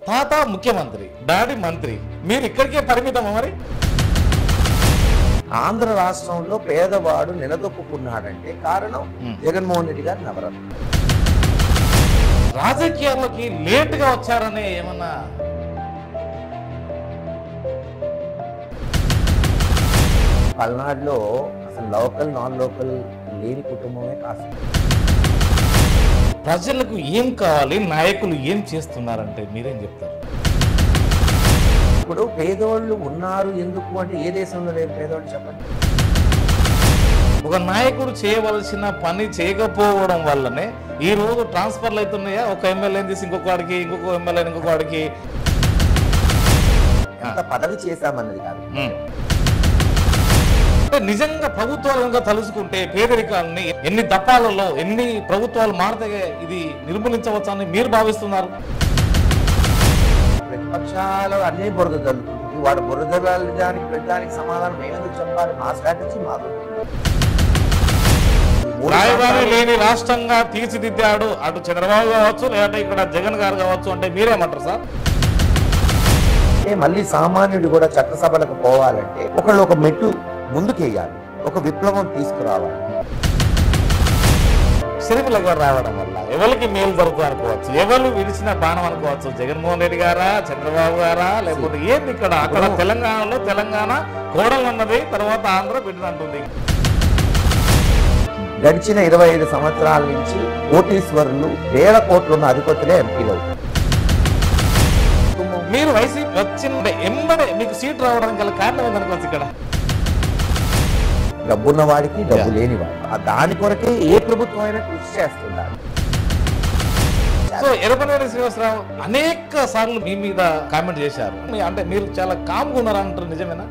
తాత ముఖ్యమంత్రి డాడీ మంత్రి మీరు ఇక్కడికే పరిమితమా మరి ఆంధ్ర రాష్ట్రంలో పేదవాడు నిలదొక్కున్నాడంటే కారణం Hmm. జగన్మోహన్ రెడ్డి గారి నవరత్న రాజకీయాల్లోకి లేటుగా వచ్చారనే ఏమన్నా పల్నాడులో అసలు లోకల్ నాన్ లోకల్ లేని కుటుంబమే కాదు ప్రజలకు ఏం కావాలి నాయకులు ఏం చేస్తున్నారంటే మీరేం చెప్తారు ఇప్పుడు పేదోళ్ళు ఉన్నారు ఎందుకు అంటే ఏ దేశంలో లేరు పేదోళ్ళు చెప్పండి ఒక నాయకుడు చేయవలసిన పని చేయకపోవడం వల్లనే ఈ రోజు ట్రాన్స్ఫర్లు అవుతున్నాయా ఒక ఎమ్మెల్యేని తీసి ఇంకొక వాడికి ఇంకొక ఎమ్మెల్యేని ఇంకొక వాడికి ఎంత పదవి చేశామన్నది కాదు ఉమ్. అంటే నిజంగా ప్రభుత్వాలు కనుక తలుచుకుంటే పేదరికాన్ని ఎన్ని దప్పాలలో ఎన్ని ప్రభుత్వాలు మారితే ఇది నిర్మూలించవచ్చని మీరు భావిస్తున్నారు ప్రతిపక్షాలు అన్నీ బురద జల్లుతుంది వాడు బురద జల్లడానికి ప్రతిదానికి సమాధానం మేమెందుకు చెప్పాలి మా స్ట్రాటజీ మాకు మూడు రాయబారి ప్రాంతాలు- లేని రాష్ట్రంగా తీర్చిదిద్దాడు అటు చంద్రబాబు కావచ్చు లేదంటే ఇక్కడ జగన్ గారు కావచ్చు అంటే మీరేమంటారు సార్ అంటే మళ్ళీ సామాన్యుడు కూడా చట్టసభలకు పోవాలంటే ఒకళ్ళు ఒక మెట్టు ముందుకేయాలి ఒక విప్లవం తీసుకురావాలి షర్మిల గారు రావడం వల్ల ఎవరికి మేలు జరుగుతుంది అనుకోవచ్చు ఎవరు విడిచిన బాణం అనుకోవచ్చు జగన్మోహన్ రెడ్డి గారా చంద్రబాబు గారా లేకపోతే ఏంది ఇక్కడ అక్కడ తెలంగాణలో తెలంగాణ కోడలు అన్నది తర్వాత ఆంధ్ర బిడ్డనంటుంది గడిచిన ఇరవై ఐదు సంవత్సరాల నుంచి కోటీశ్వరులు వేల కోట్లున్న అధిపతులే ఎంపీలు అవుతారు. మీరు వైసీపీ వచ్చిన ఎంబడే మీకు సీట్ రావడానికి గల కారణం ఏందనుకోవచ్చు ఇక్కడ డబ్బున్న వాడికి డబ్బు లేని వాడు ఆ దాని కొరకే ఏ ప్రభుత్వం అయినా కృషి చేస్తున్నారు సో ఎరపనేని శ్రీనివాసరావు అనేక సార్లు మీ మీద కామెంట్ చేశారు మీ- అంటే మీరు చాలా కామ్గా ఉన్నారు అంటారు నిజమేనా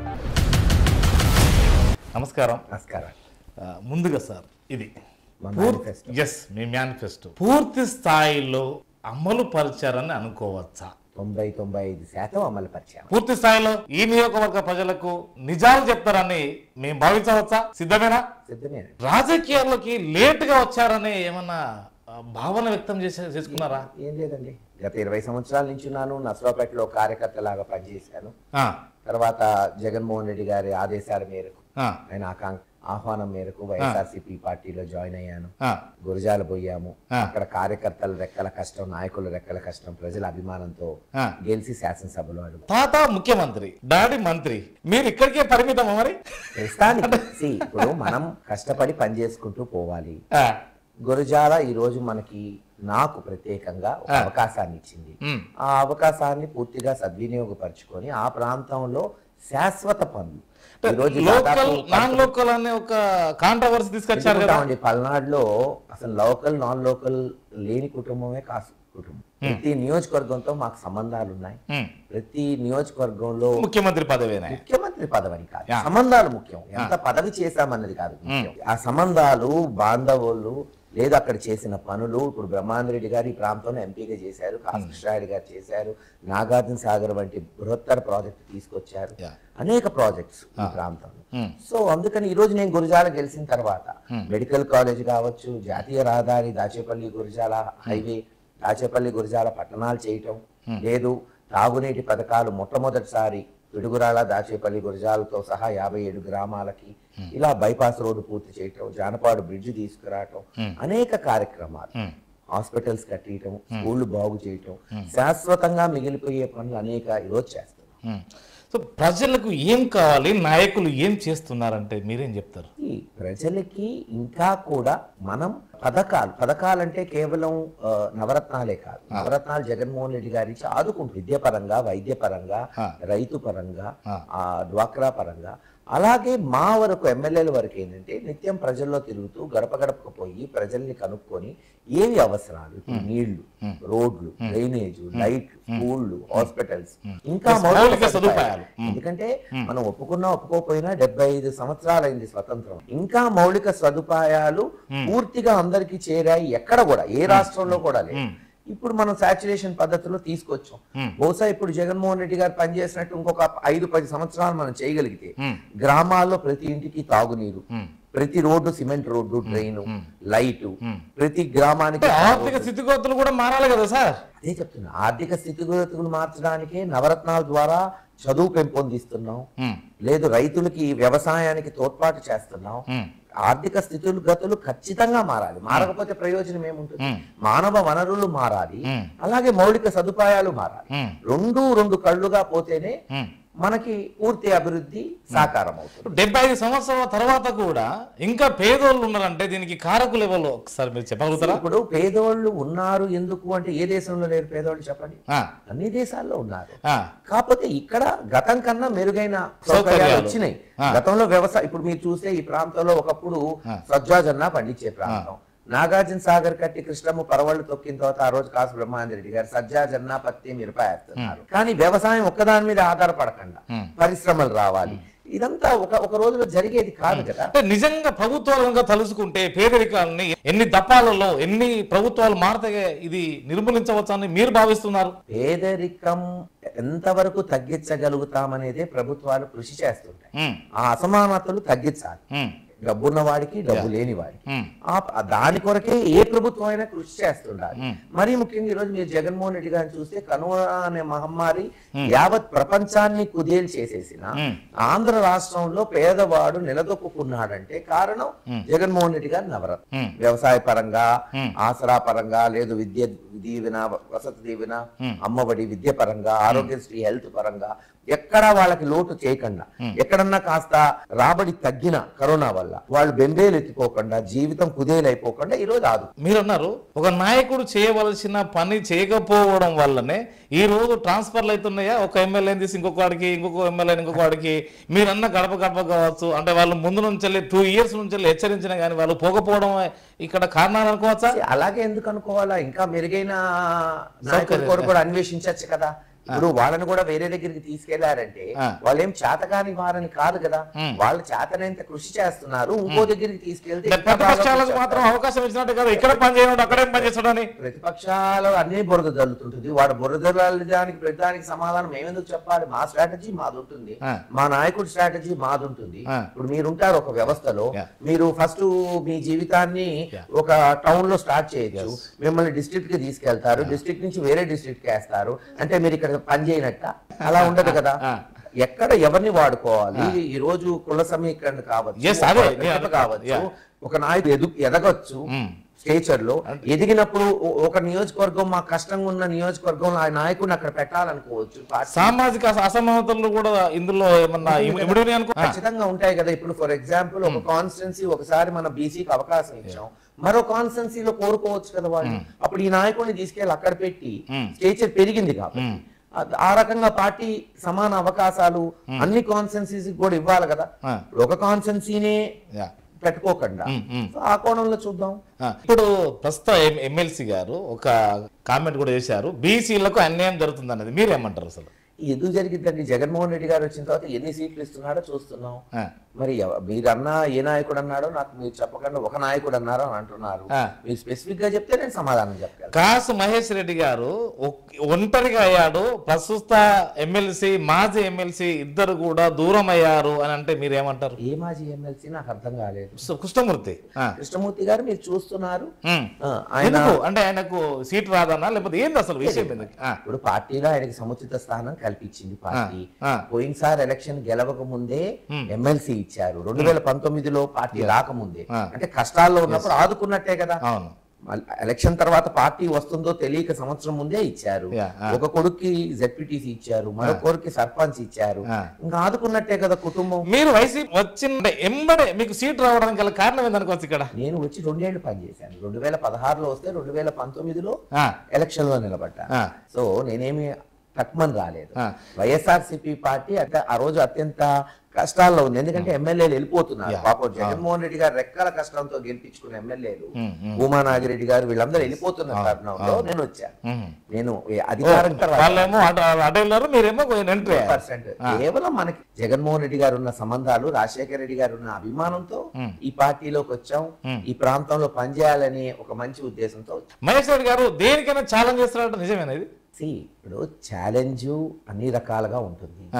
నమస్కారం నమస్కారం ఆ, ముందుగా సార్ ఇది మా manifesto. ఎస్ మీ మేనిఫెస్టో పూర్తి స్థాయిలో అమలు పరిచారని అనుకోవచ్చా తొంభై తొంభై ఐదు శాతం అమలు పరిచాము పూర్తి స్థాయిలో ఈ నియోజకవర్గ ప్రజలకు నిజాలు చెప్తారని మేము భావించవచ్చా సిద్ధమేనా సిద్ధమే రాజకీయాల్లోకి లేటుగా వచ్చారని ఏమన్నా ఆ, భావన వ్యక్తం చేసే చేసుకున్నారా ఏం లేదండి గత ఇరవై సంవత్సరాల నుంచి ఉన్నాను నసరాపేటలో కార్యకర్తలాగా పనిచేశాను ఆ, తర్వాత జగన్మోహన్ రెడ్డి గారి ఆదేశాల మేరకు ఆ, ఆయన ఆకాంక్ష ఆహ్వానం మేరకు వైఎస్ఆర్సీపీ పార్టీలో జాయిన్ అయ్యాను ఆ, గురజాల పోయాము ఆ. అక్కడ కార్యకర్తల రెక్కల కష్టం నాయకుల రెక్కల కష్టం ప్రజల అభిమానంతో ఆ. గెలిచి శాసనసభలో అడుగు తాత ముఖ్యమంత్రి డాడీ మంత్రి మీరు ఇక్కడికే పరిమితమా మరి ప్రస్తుతానికి see, ఇప్పుడు మనం కష్టపడి పని చేసుకుంటూ పోవాలి ఆ, గురజాల ఈ రోజు మనకి నాకు ప్రత్యేకంగా ఒక ఆ. అవకాశాన్ని ఇచ్చింది ఉమ్, ఆ అవకాశాన్ని పూర్తిగా సద్వినియోగపరచుకొని ఆ ప్రాంతంలో శాశ్వత పనులు ఈ రోజు లోకల్ దాదాపు నాన్ లోకల్ అనే ఒక కాంట్రవర్సీ తీసుకొచ్చారు కదా పెట్టుకుంటామండి పల్నాడులో అసలు లోకల్ నాన్ లోకల్ లేని కుటుంబమే కాసు కుటుంబం ప్రతి నియోజకవర్గంతో మాకు సంబంధాలు ఉన్నాయి ఉమ్, ప్రతి నియోజకవర్గంలో ముఖ్యమంత్రి పదవేనే ముఖ్యమంత్రి పదవని కాదు యా. సంబంధాలు ముఖ్యం ఎంత పదవి చేశామన్నది కాదు ముఖ్యం ఆ సంబంధాలు బాంధవులు లేదా అక్కడ చేసిన పనులు ఇప్పుడు బ్రహ్మాందరెడ్డి గారు ఈ ప్రాంతంలో ఎంపీగా చేశారు కాశకృష్ణారెడ్డి గారు చేశారు నాగార్జున సాగర్ వంటి బృహత్తర ప్రాజెక్ట్ తీసుకొచ్చారు యా. అనేక ప్రాజెక్ట్స్ ఈ ప్రాంతంలో ఉమ్, సో అందుకని ఈ రోజు నేను గురజాల గెలిచిన తర్వాత మెడికల్ కాలేజ్ కావచ్చు జాతీయ రహదారి దాచేపల్లి గురజాల హైవే దాచేపల్లి గురజాల పట్టణాలు చేయటం లేదు తాగునీటి పథకాలు మొట్టమొదటిసారి పిడుగురాల దాచేపల్లి గురజాలతో సహా యాభై ఏడు గ్రామాలకి ఇలా బైపాస్ రోడ్డు పూర్తి చేయటం జానపాడు బ్రిడ్జ్ తీసుకురావటం అనేక కార్యక్రమాలు ఉమ్. హాస్పిటల్స్ కట్టియటం స్కూళ్ళు బాగు చేయటం శాశ్వతంగా మిగిలిపోయే పనులు అనేక ఈరోజు చేస్తున్నాం ఉమ్. సో ప్రజలకు ఏం కావాలి నాయకులు ఏం చేస్తున్నారంటే మీరేం చెప్తారు ఈ ప్రజలకి ఇంకా కూడా మనం పథకాలు పథకాలంటే కేవలం ఆ, నవరత్నాలే కాదు నవరత్నాలు జగన్మోహన్ రెడ్డి గారి నుంచి ఆదుకుంటుంది విద్యపరంగా వైద్యపరంగా ఆ. రైతు పరంగా ఆ. ఆ డ్వాక్రా పరంగా అలాగే మా వరకు ఎమ్మెల్యేల వరకు ఏంటంటే నిత్యం ప్రజల్లో తిరుగుతూ గడప గడపకు పోయి ప్రజల్ని కనుక్కొని ఏవి అవసరాలు ఇప్పుడు నీళ్లు రోడ్లు డ్రైనేజ్ లైట్ స్కూళ్ళు హాస్పిటల్స్ ఇంకా మౌలిక మౌలిక సదుపాయాలు. సదుపాయాలు ఎందుకంటే మనం ఒప్పుకున్నా ఒప్పుకోకపోయినా డెబ్బై ఐదు సంవత్సరాలైంది స్వతంత్రం ఇంకా మౌలిక సదుపాయాలు పూర్తిగా అందరికీ చేరాయి ఎక్కడ కూడా ఏ రాష్ట్రంలో కూడా లేదు ఉమ్. ఇప్పుడు మనం సాచురేషన్ పద్ధతిలో తీసుకొచ్చాం Hmm. బహుశా ఇప్పుడు జగన్మోహన్ రెడ్డి గారు పనిచేసినట్టు ఇంకొక ఐదు పది సంవత్సరాలు మనం చేయగలిగితే ఉమ్, గ్రామాల్లో ప్రతి ఇంటికి తాగునీరు ఉమ్, ప్రతి road cement road drain light ప్రతి గ్రామానికి అంటే ఆర్థిక స్థితిగతులు కూడా మారాలి కదా సార్ అదే చెప్తున్నా ఆర్థిక స్థితిగతులు మార్చడానికే నవరత్నాల ద్వారా చదువు పెంపొందిస్తున్నాం ఉమ్, లేదు రైతులకి వ్యవసాయానికి తోడ్పాటు చేస్తున్నాం ఉమ్, ఆర్థిక స్థితిగతులు ఖచ్చితంగా మారాలి మారకపోతే ప్రయోజనం ఏముంటుంది ఉమ్, మానవ వనరులు మారాలి ఉమ్, అలాగే మౌలిక సదుపాయాలు మారాలి ఉమ్, రెండు రెండు కళ్ళుగా పోతేనే ఉమ్. మనకి పూర్తి అభివృద్ధి సాకారం అవుతుంది డెబ్బై ఐదు సంవత్సరాల తర్వాత కూడా ఇంకా పేదోళ్ళు ఉన్నారంటే దీనికి కారకులు ఎవరు ఒకసారి మీరు చెప్పగలుగుతారా ఇప్పుడు పేదోళ్ళు ఉన్నారు ఎందుకు అంటే ఏ దేశంలో లేరు పేదోళ్ళు చెప్పండి ఆ, అన్ని దేశాల్లో ఉన్నారు ఆ, కాకపోతే ఇక్కడ గతం కన్నా మెరుగైన సౌకర్యాలు సౌకర్యాలు. వచ్చినాయి ఆ. గతంలో వ్యవసాయం ఇప్పుడు మీరు చూస్తే ఈ ప్రాంతంలో ఒకప్పుడు ఆ. సజ్జాజొన్న పండించే ప్రాంతం నాగార్జున సాగర్ కట్టి కృష్ణమ్మ పరవళ్ళు తొక్కిన తర్వాత ఆ రోజు కాసు బ్రహ్మానంద రెడ్డి గారు సజ్జాజొన్న పత్తి మిరపేస్తున్నారు కానీ వ్యవసాయం ఒక్కదాని మీద ఆధారపడకుండా ఉమ్. పరిశ్రమలు రావాలి ఇదంతా ఒక ఒక రోజులో జరిగేది కాదు కదా అంటే నిజంగా ప్రభుత్వాలు కనుక తలుసుకుంటే పేదరికాలని ఎన్ని దప్పాలలో ఎన్ని ప్రభుత్వాలు మారితే ఇది నిర్మూలించవచ్చని మీరు భావిస్తున్నారు పేదరికం ఎంతవరకు తగ్గించగలుగుతామనేదే ప్రభుత్వాలు కృషి చేస్తుంటాయి ఉమ్, ఆ అసమానతలు తగ్గించాలి ఉమ్, డబ్బున్న వాడికి డబ్బు లేని వాడికి ఉమ్, ఆ- ఆ దాని కొరకే ఏ ప్రభుత్వం అయినా కృషి చేస్తుండాలి మ్మ్. మరీ ముఖ్యంగా ఈరోజు మీరు జగన్మోహన్ రెడ్డి గారిని చూస్తే కరోనా అనే మహమ్మారి యావత్ ప్రపంచాన్ని కుదేలు చేసేసిన మ్మ్. ఆంధ్ర రాష్ట్రంలో పేదవాడు నిలదొక్కున్నాడంటే కారణం జగన్మోహన్ రెడ్డి గారి నవరత్న మ్మ్. వ్యవసాయ పరంగా మ్మ్. ఆసరా పరంగా లేదు విద్య దీవెన వసతి దీవెన అమ్మఒడి విద్య పరంగా ఆరోగ్యశ్రీ హెల్త్ పరంగా ఎక్కడా వాళ్ళకి లోటు చేయకుండా ఎక్కడన్నా కాస్త రాబడి తగ్గిన కరోనా వల్ల వాళ్ళు బెంబేలు ఎత్తుకోకుండా జీవితం కుదేలైపోకుండా ఈ రోజు ఆదు మీరు అన్నారు ఒక నాయకుడు చేయవలసిన పని చేయకపోవడం వల్లనే ఈ రోజు ట్రాన్స్ఫర్లు అవుతున్నాయా ఒక ఎమ్మెల్యేని తీసి ఇంకొక వాడికి ఇంకొక ఎమ్మెల్యేని ఇంకొక వాడికి మీరన్న గడప గడప కావచ్చు అంటే వాళ్ళు ముందు నుంచి టూ ఇయర్స్ నుంచి హెచ్చరించిన కానీ వాళ్ళు పోకపోవడం ఇక్కడ కారణాలు అనుకోవచ్చా అలాగే ఎందుకు అనుకోవాలా ఇంకా మెరుగైన నాయకుల సౌకర్యం. కొరకు కూడా అన్వేషించవచ్చు కదా ఇప్పుడు వాళ్ళని కూడా వేరే దగ్గరికి తీసుకెళ్లారంటే ఆ. వాళ్ళు ఏం చేతకాని వారని కాదు కదా మ్మ్. వాళ్ళు చేతనైంత కృషి చేస్తున్నారు ఇంకో దగ్గరికి తీసుకెళ్తే అంటే ఇంకా బాగా ప్రతిపక్షాలకు కృషి మాత్రం చేస్తారు. అవకాశం ఇచ్చినట్టు కదా ఇక్కడ పని చేయడం అక్కడే పని చేస్తాడని ప్రతిపక్షాలు అన్ని బురద జల్లుతుంటుంది వాడు బురద జల్లడానికి ప్రతిదానికి సమాధానం మేమెందుకు చెప్పాలి మా స్ట్రాటజీ మాది ఉంటుంది ఆ. మా నాయకుడి స్ట్రాటజీ మాది ఉంటుంది ఆ. ఇప్పుడు మీరుంటారు ఒక వ్యవస్థలో Yeah. మీరు ఫస్ట్ మీ జీవితాన్ని Yeah. ఒక టౌన్ లో స్టార్ట్ చేయొచ్చు మిమ్మల్ని డిస్ట్రిక్ట్ కి తీసుకెళ్తారు డిస్ట్రిక్ట్ నుంచి వేరే డిస్ట్రిక్ట్ కి వేస్తారు అంటే మీరు ఇక్కడ పని చేయనట్ట అలా ఉండదు కదా ఆ. ఎక్కడ ఎవరిని వాడుకోవాలి ఈ రోజు కుల సమీకరణ కావచ్చు Yes, అదే. ఒక ప్రతిభ కావచ్చు Yeah. ఒక నాయకుడు ఎదు ఎదగొచ్చు మ్మ్. స్టేచర్ లో ఎదిగినప్పుడు ఒ- ఒక నియోజకవర్గం మా కష్టంగా ఉన్న నియోజకవర్గంలో ఆ నాయకుడిని అక్కడ పెట్టాలనుకోవచ్చు పార్టీ సామాజిక అస- అసమానతలు కూడా ఇందులో ఏమన్నా ఇమిడి అనుకో ఆ. ఖచ్చితంగా ఉంటాయి కదా ఇప్పుడు ఫర్ ఎగ్జాంపుల్ ఒక కాన్స్టిట్యున్సీ ఒకసారి మన బీసీకి అవకాశం ఇచ్చాం మరో కాన్స్టిట్యున్సీలో కోరుకోవచ్చు కదా వాళ్ళు అప్పుడు ఈ నాయకుడిని తీసుకెళ్ళి అక్కడ పెట్టి మ్మ్. స్టేచర్ పెరిగింది కాబట్టి మ్మ్. ఆ- ఆ రకంగా పార్టీ సమాన అవకాశాలు అన్ని కాన్స్టిట్యున్సీస్ కూడా ఇవ్వాలి కదా ఆ. ఇప్పుడు ఒక కాన్స్టిట్యున్సీనే యా. పెట్టుకోకుండా మ్మ్, మ్మ్. సో ఆ కోణంలో చూద్దాం ఆ, ఇప్పుడు ప్రస్తుత ఎం- ఎమ్మెల్సీ గారు ఒక కామెంట్ కూడా చేశారు బీసీలకు అన్యాయం జరుగుతుంది అన్నది మీరేమంటారు అసలు ఎందుకు జరిగిందండి జగన్మోహన్ రెడ్డి గారు వచ్చిన తర్వాత ఎన్ని సీట్లు ఇస్తున్నాడో చూస్తున్నాం ఆ, మరి ఎవ- మీరన్నా ఏ నాయకుడు అన్నాడో నాకు మీరు చెప్పకుండా ఒక నాయకుడు అన్నారో అని అంటున్నారు ఆ. మీరు స్పెసిఫిక్ గా చెప్తే నేను సమాధానం చెప్పగలను కాసు మహేష్ రెడ్డి గారు ఒక్- ఒంటరిగా అయ్యాడు ప్రస్తుత ఎమ్మెల్సీ మాజీ ఎమ్మెల్సీ ఇద్దరు కూడా దూరం అయ్యారు అని అంటే మీరేమంటారు ఏ మాజీ ఎమ్మెల్సీ నాకు అర్థం కాలేదు కృష్ణ- కృష్ణమూర్తి ఆ, కృష్ణమూర్తి గారు మీరు చూస్తున్నారు ఉమ్. ఆ, ఆయన ఎందుకు అంటే ఆయనకు సీట్ రాదన్నా లేకపోతే ఏంది అసలు విషయం ఎందుకు ఆ, ఇప్పుడు పార్టీలో ఆయనకి సముచిత స్థానం కల్పించింది పార్టీ ఆ. పోయినసారి ఎలక్షన్ గెలవక ముందే ఎమ్మెల్సీ ఇచ్చారు రెండు వేల పంతొమ్మిదిలో పార్టీ రాకముందే ఆ. అంటే కష్టాల్లో ఉన్నప్పుడు ఆదుకున్నట్టే కదా అవును మళ్ళీ ఎలక్షన్ తర్వాత పార్టీ వస్తుందో తెలియక సంవత్సరం ముందే ఇచ్చారు యా, ఆ. ఒక కొడుక్కి జెడ్పీటీసీ ఇచ్చారు మరో కొడుక్కి సర్పంచ్ ఇచ్చారు ఆ. ఇంకా ఆదుకున్నట్టే కదా కుటుంబం మీరు వైసీపీ వచ్చిన అంటే ఎంబడే మీకు సీట్ రావడానికి గల కారణం ఏందనుకోవచ్చు ఇక్కడ నేను వచ్చి రెండేళ్లు పనిచేశాను రెండు వేల పదహారులో వస్తే రెండు వేల పంతొమ్మిదిలో ఆ, ఎలక్షన్ లో నిలబడ్డా ఆ. సో నేనేమి తక్కువని రాలేదు ఆ. వైఎస్ఆర్సీపీ పార్టీ అంటే ఆ రోజు అత్యంత కష్టాల్లో ఉంది ఎందుకంటే ఎమ్మెల్యేలు వెళ్ళిపోతున్నారు యా. పాపం జగన్మోహన్ రెడ్డి గారు రెక్కల కష్టంతో గెలిపించుకున్న ఎమ్మెల్యేలు ఉమ్, ఉమ్. భూమా నాగిరెడ్డి గారు వీళ్ళందరూ వెళ్ళిపోతున్న తరుణంలో నేను వచ్చాను ఉమ్. నేను ఏ అధికారం తర్వాత వాళ్ళేమో అటు అటు వెళ్ళారు మీరేమో ఎంట్రీ పర్సెంట్ కేవలం మనకి జగన్మోహన్ రెడ్డి గారు ఉన్న సంబంధాలు రాజశేఖర రెడ్డి గారు ఉన్న అభిమానంతో ఈ పార్టీలోకి వచ్చాం ఈ ప్రాంతంలో పనిచేయాలనే ఒక మంచి ఉద్దేశంతో వచ్చాం. మహేష్ రెడ్డి గారు దేనికైనా ఛాలెంజ్ చేస్తున్నారంటే నిజమేనా ఇది See, ఇప్పుడు ఛాలెంజ్ అన్ని రకాలుగా ఉంటుంది ఆ,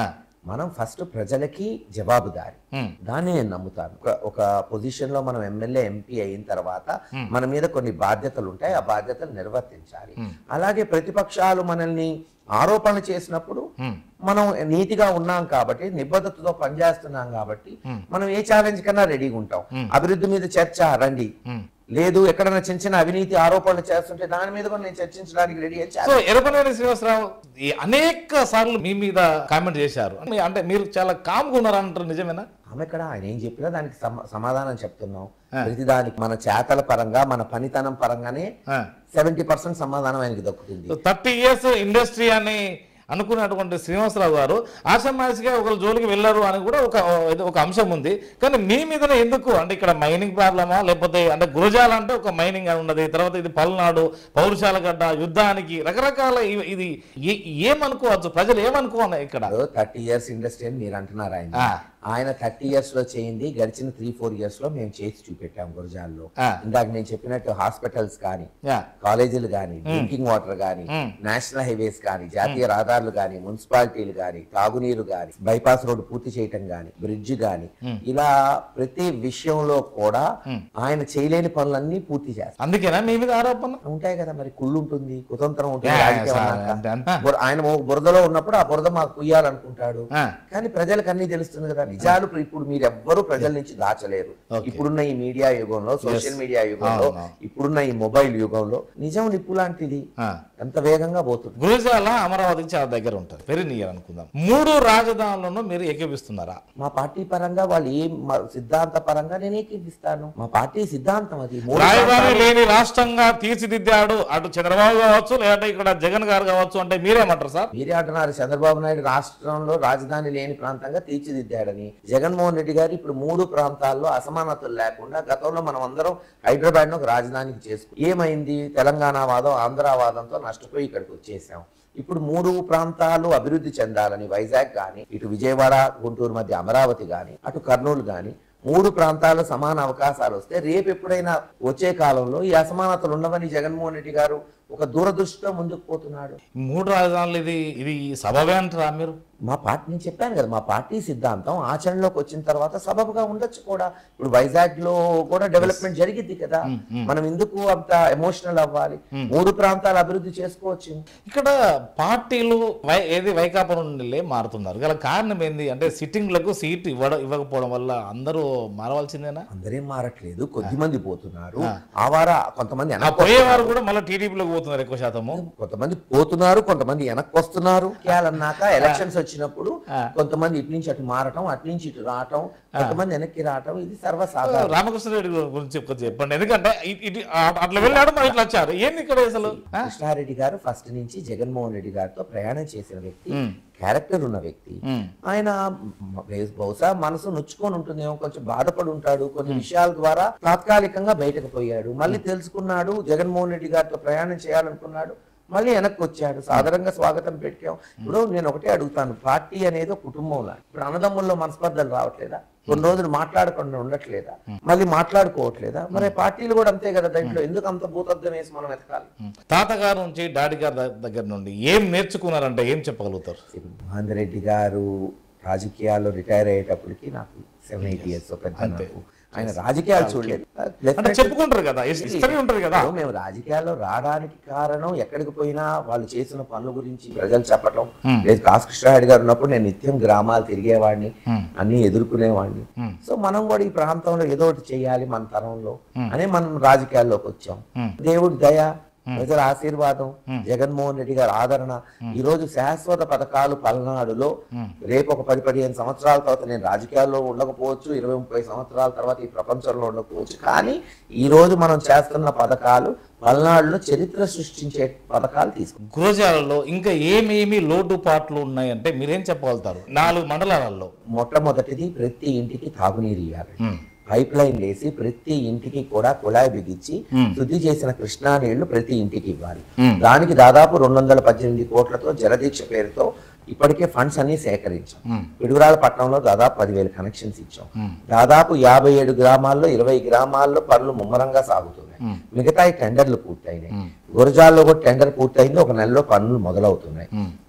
మనం ఫస్ట్ ప్రజలకి జవాబుదారి ఉమ్, దాన్ని నేను నమ్ముతాను ఒక- ఒక పొజిషన్ లో మనం ఎమ్మెల్యే ఎంపీ అయిన తర్వాత మన మీద కొన్ని బాధ్యతలు ఉంటాయి ఆ బాధ్యతలు నిర్వర్తించాలి అలాగే ప్రతిపక్షాలు మనల్ని ఆరోపణలు చేసినప్పుడు ఉమ్, మనం నీతిగా ఉన్నాం కాబట్టి నిబద్ధతతో పనిచేస్తున్నాం కాబట్టి మనం ఏ ఛాలెంజ్ కన్నా రెడీగా ఉంటాం అభివృద్ధి మీద చర్చ రండి ఉమ్. లేదు ఎక్కడైనా చిన్న చిన్న అవినీతి ఆరోపణలు చేస్తుంటే దాని మీద కూడా నేను చర్చించడానికి రెడీ అని సో ఎరపనేని శ్రీనివాసరావు ఈ అనేక సార్లు మీ మీద కామెంట్ చేశారు మీ- అంటే మీరు చాలా కామ్గా ఉన్నారంటారు నిజమేనా ఆమె ఇక్కడ ఆయన ఏం చెప్పినా దానికి సమ- సమాధానం చెప్తున్నాం ప్రతిదానికి మన చేతల పరంగా మన పనితనం పరంగానే సెవెంటీ పర్సెంట్ సమాధానం ఆయనకి దక్కుతుంది థర్టీ ఇయర్స్ ఇండస్ట్రీ అని అనుకున్నటువంటి శ్రీనివాసరావు గారు ఆషామాసిగా ఒకరు జోలికి వెళ్ళారు అని కూడా ఒక ఇది ఒక అంశం ఉంది కానీ మీ మీదనే ఎందుకు అంటే ఇక్కడ మైనింగ్ ప్రాబ్లమా లేకపోతే అంటే గురజాల అంటే ఒక మైనింగ్ అని ఉన్నది తర్వాత ఇది పల్నాడు పౌరుషాల గడ్డ యుద్ధానికి రకరకాల ఇవి- ఇది ఏ- ఏమనుకోవచ్చు ప్రజలు ఏమనుకోవాలి ఇక్కడ థర్టీ ఇయర్స్ ఇండస్ట్రీ అని మీరు అంటున్నారు ఆయన ఆ. ఆయన థర్టీ ఇయర్స్ లో చేయింది గడిచిన త్రీ ఫోర్ ఇయర్స్ లో మేము చేసి చూపెట్టాం గురజాల్లో ఆ. ఇందాక నేను చెప్పినట్టు హాస్పిటల్స్ కానీ యా. కాలేజీలు కానీ డ్రింకింగ్ వాటర్ కానీ మ్మ్. నేషనల్ హైవేస్ కానీ జాతీయ రహదారులు కానీ మున్సిపాలిటీలు కానీ తాగునీరు కానీ బైపాస్ రోడ్డు పూర్తి చేయటం కానీ బ్రిడ్జ్ కానీ ఇలా ప్రతి విషయంలో కూడా ఆయన చేయలేని పనులన్నీ పూర్తి చేస్తారు అందుకేనా మీ మీద ఆరోపణ ఉంటాయి కదా మరి కుళ్ళు ఉంటుంది కుతంత్రం ఉంటుంది యా, రాజకీయం సార్, అన్నాక. అంతే, అంతే. బుర- ఆయన ఓ బురదలో ఉన్నప్పుడు ఆ బురద మాకు కుయ్యాలనుకుంటాడు ఆ. కానీ ప్రజలకు అన్ని తెలుస్తుంది కదా నిజాలు ఇప్పుడు- ఇప్పుడు మీరు ఎవ్వరూ ప్రజల నుంచి దాచలేరు Okay. ఇప్పుడున్న ఈ మీడియా యుగంలో సోషల్ మీడియా యుగంలో అవును. ఇప్పుడున్న ఈ మొబైల్ యుగంలో నిజం నిప్పు లాంటిది ఆ. ఎంత వేగంగా పోతుంది గురజాల అమరావతికి చాలా దగ్గర ఉంటుంది వెరీ నియర్ అనుకుందాం మూడు రాజధానులను మీరు ఏకీపిస్తున్నారా మా పార్టీ పరంగా వాళ్ళు ఏం మా సిద్ధాంత పరంగా నేను ఏకీపిస్తాను మా పార్టీ సిద్ధాంతం అది మూడు రాజధాని ప్రాంతాలు- లేని రాష్ట్రంగా తీర్చిదిద్దాడు అటు చంద్రబాబు కావచ్చు లేదంటే ఇక్కడ జగన్ గారు కావచ్చు అంటే మీరేమంటారు సార్ మీరే అంటున్నారు చంద్రబాబు నాయుడు రాష్ట్రంలో రాజధాని లేని ప్రాంతంగా తీర్చిదిద్దాడని జగన్మోహన్ రెడ్డి గారు ఇప్పుడు మూడు ప్రాంతాల్లో అసమానతలు లేకుండా గతంలో మనం అందరం హైదరాబాద్ ను ఒక రాజధానికి చేసుకు ఏమైంది తెలంగాణ వాదం ఆంధ్ర వాదంతో నష్టపోయి ఇక్కడికి వచ్చేసాం ఇప్పుడు మూడు ప్రాంతాలు అభివృద్ధి చెందాలని వైజాగ్ కానీ ఇటు విజయవాడ గుంటూరు మధ్య అమరావతి కానీ అటు కర్నూలు కానీ మూడు ప్రాంతాల్లో సమాన అవకాశాలు వస్తే రేపు ఎప్పుడైనా వచ్చే కాలంలో ఈ అసమానతలు ఉండవని జగన్మోహన్ రెడ్డి గారు ఒక దూరదృష్టితో ముందుకు పోతున్నాడు మూడు రాజధానులు ఇది ఇది సబబే అంటారా మీరు మా పార్టీ నేను చెప్పాను కదా మా పార్టీ సిద్ధాంతం ఆచరణలోకి వచ్చిన తర్వాత సబబుగా ఉండొచ్చు కూడా ఇప్పుడు వైజాగ్ లో కూడా డెవలప్మెంట్ జరిగింది కదా మనం ఎందుకు అంత ఎమోషనల్ అవ్వాలి మూడు ప్రాంతాలు అభివృద్ధి చేసుకోవచ్చు ఇక్కడ పార్టీలు వై ఏది వైకాపా నుండి మారుతున్నారు గల కారణం ఏంది అంటే సిట్టింగ్లకు సీట్ ఇవ్వడం ఇవ్వకపోవడం వల్ల అందరూ మారవలసిందేనా అందరేం మారట్లేదు కొద్ది మంది పోతున్నారు ఆ వార కొంతమంది ఆ వెనక్కి పోయేవారు కూడా మళ్ళీ టీడీపీలోకి పోతున్నారు ఎక్కువ శాతము కొంతమంది పోతున్నారు కొంతమంది వెనక్కి వస్తున్నారు అన్నాక ఎలక్షన్స్ వచ్చినప్పుడు కొంతమంది ఇటు నుంచి అటు మారటం అటు నుంచి ఇటు రావటం కొంతమంది వెనక్కి రావటం ఇది సర్వసాధారణం రామకృష్ణారెడ్డి గురించి కొంచెం చెప్పండి ఎందుకంటే ఇ- ఇటు ఆ- అట్లా వెళ్ళాడు మరి ఇట్లా వచ్చారు ఏంది ఇక్కడ అసలు ఆ? కృష్ణారెడ్డి గారు ఫస్ట్ నుంచి జగన్మోహన్ రెడ్డి గారితో ప్రయాణం చేసిన వ్యక్తి మ్మ్. క్యారెక్టర్ ఉన్న వ్యక్తి మ్మ్. ఆయన మ- బహుశా మనసు నొచ్చుకొని ఉంటుందేమో కొంచెం బాధపడి ఉంటాడు కొన్ని విషయాల ద్వారా తాత్కాలికంగా బయటకు పోయాడు మళ్ళీ తెలుసుకున్నాడు జగన్మోహన్ రెడ్డి గారితో ప్రయాణం చేయాలనుకున్నాడు మళ్ళీ వెనక్కి వచ్చాడు సాధారణంగా స్వాగతం పెట్టాం ఇప్పుడు నేను ఒకటే అడుగుతాను పార్టీ అనేది ఒక కుటుంబంలా ఇప్పుడు అన్నదమ్ముల్లో మనస్పర్ధలు రావట్లేదా కొన్ని రోజులు మాట్లాడకుండా ఉండట్లేదా మళ్ళీ మాట్లాడుకోవట్లేదా మరి పార్టీలు కూడా అంతే కదా దాంట్లో ఎందుకు అంత భూతద్దం వేసి మనం ఎతకాలి తాతగారు నుంచి డాడీ గారి ద- దగ్గర నుండి ఏం నేర్చుకున్నారంటే ఏం చెప్పగలుగుతారు మహేందర్ రెడ్డి గారు రాజకీయాల్లో రిటైర్ అయ్యేటప్పటికి నాకు సెవెన్ ఎయిట్ ఇయర్స్ పెద్ద నాకు ఆయన రాజకీయాలు చూడలేదు అంటే చెప్పుకుంటారు కదా హిస్టరీ ఉంటది కదా ఇప్పుడు మేము రాజకీయాల్లో రావడానికి కారణం ఎక్కడికి పోయినా వాళ్ళు చేసిన పనుల గురించి ప్రజలు చెప్పటం లేదు కాసు కృష్ణారెడ్డి గారు ఉన్నప్పుడు నేను నిత్యం గ్రామాలు తిరిగేవాడిని అన్ని ఎదుర్కొనేవాడిని సో మనం కూడా ఈ ప్రాంతంలో ఏదో ఒకటి చేయాలి మన తరంలో అనే మనం రాజకీయాల్లోకి వచ్చాం దేవుడి దయ ప్రజల ఆశీర్వాదం జగన్మోహన్ రెడ్డి గారి ఆదరణ ఈ రోజు శాశ్వత పథకాలు పల్నాడులో రేపు ఒక పది పదిహేను సంవత్సరాల తర్వాత నేను రాజకీయాల్లో ఉండకపోవచ్చు ఇరవై ముప్పై సంవత్సరాల తర్వాత ఈ ప్రపంచంలో ఉండకపోవచ్చు కానీ ఈ రోజు మనం చేస్తున్న పథకాలు పల్నాడులో చరిత్ర సృష్టించే పథకాలు తీసుకుంటాం గురజాలలో ఇంకా ఏమేమి లోటుపాట్లు ఉన్నాయంటే మీరేం చెప్పగలుగుతారు నాలుగు మండలాలలో మొట్టమొదటిది ప్రతి ఇంటికి తాగునీరు ఇవ్వాలి ఉమ్. పైప్ లైన్ వేసి ప్రతి ఇంటికి కూడా కుళాయి బిగించి శుద్ధి చేసిన కృష్ణా నీళ్లు ప్రతి ఇంటికి ఇవ్వాలి దానికి దాదాపు రెండు వందల పద్దెనిమిది కోట్లతో జలదీక్ష పేరుతో ఇప్పటికే ఫండ్స్ అన్ని సేకరించాం పిడుగురాల పట్టణంలో దాదాపు పదివేల కనెక్షన్స్ ఇచ్చాం దాదాపు యాభై ఏడు గ్రామాల్లో ఇరవై గ్రామాల్లో పనులు ముమ్మరంగా సాగుతున్నాయి మిగతా టెండర్లు పూర్తయినాయి గురజాల్లో కూడా టెండర్ పూర్తయింది ఒక నెలలో పనులు మొదలవుతున్నాయి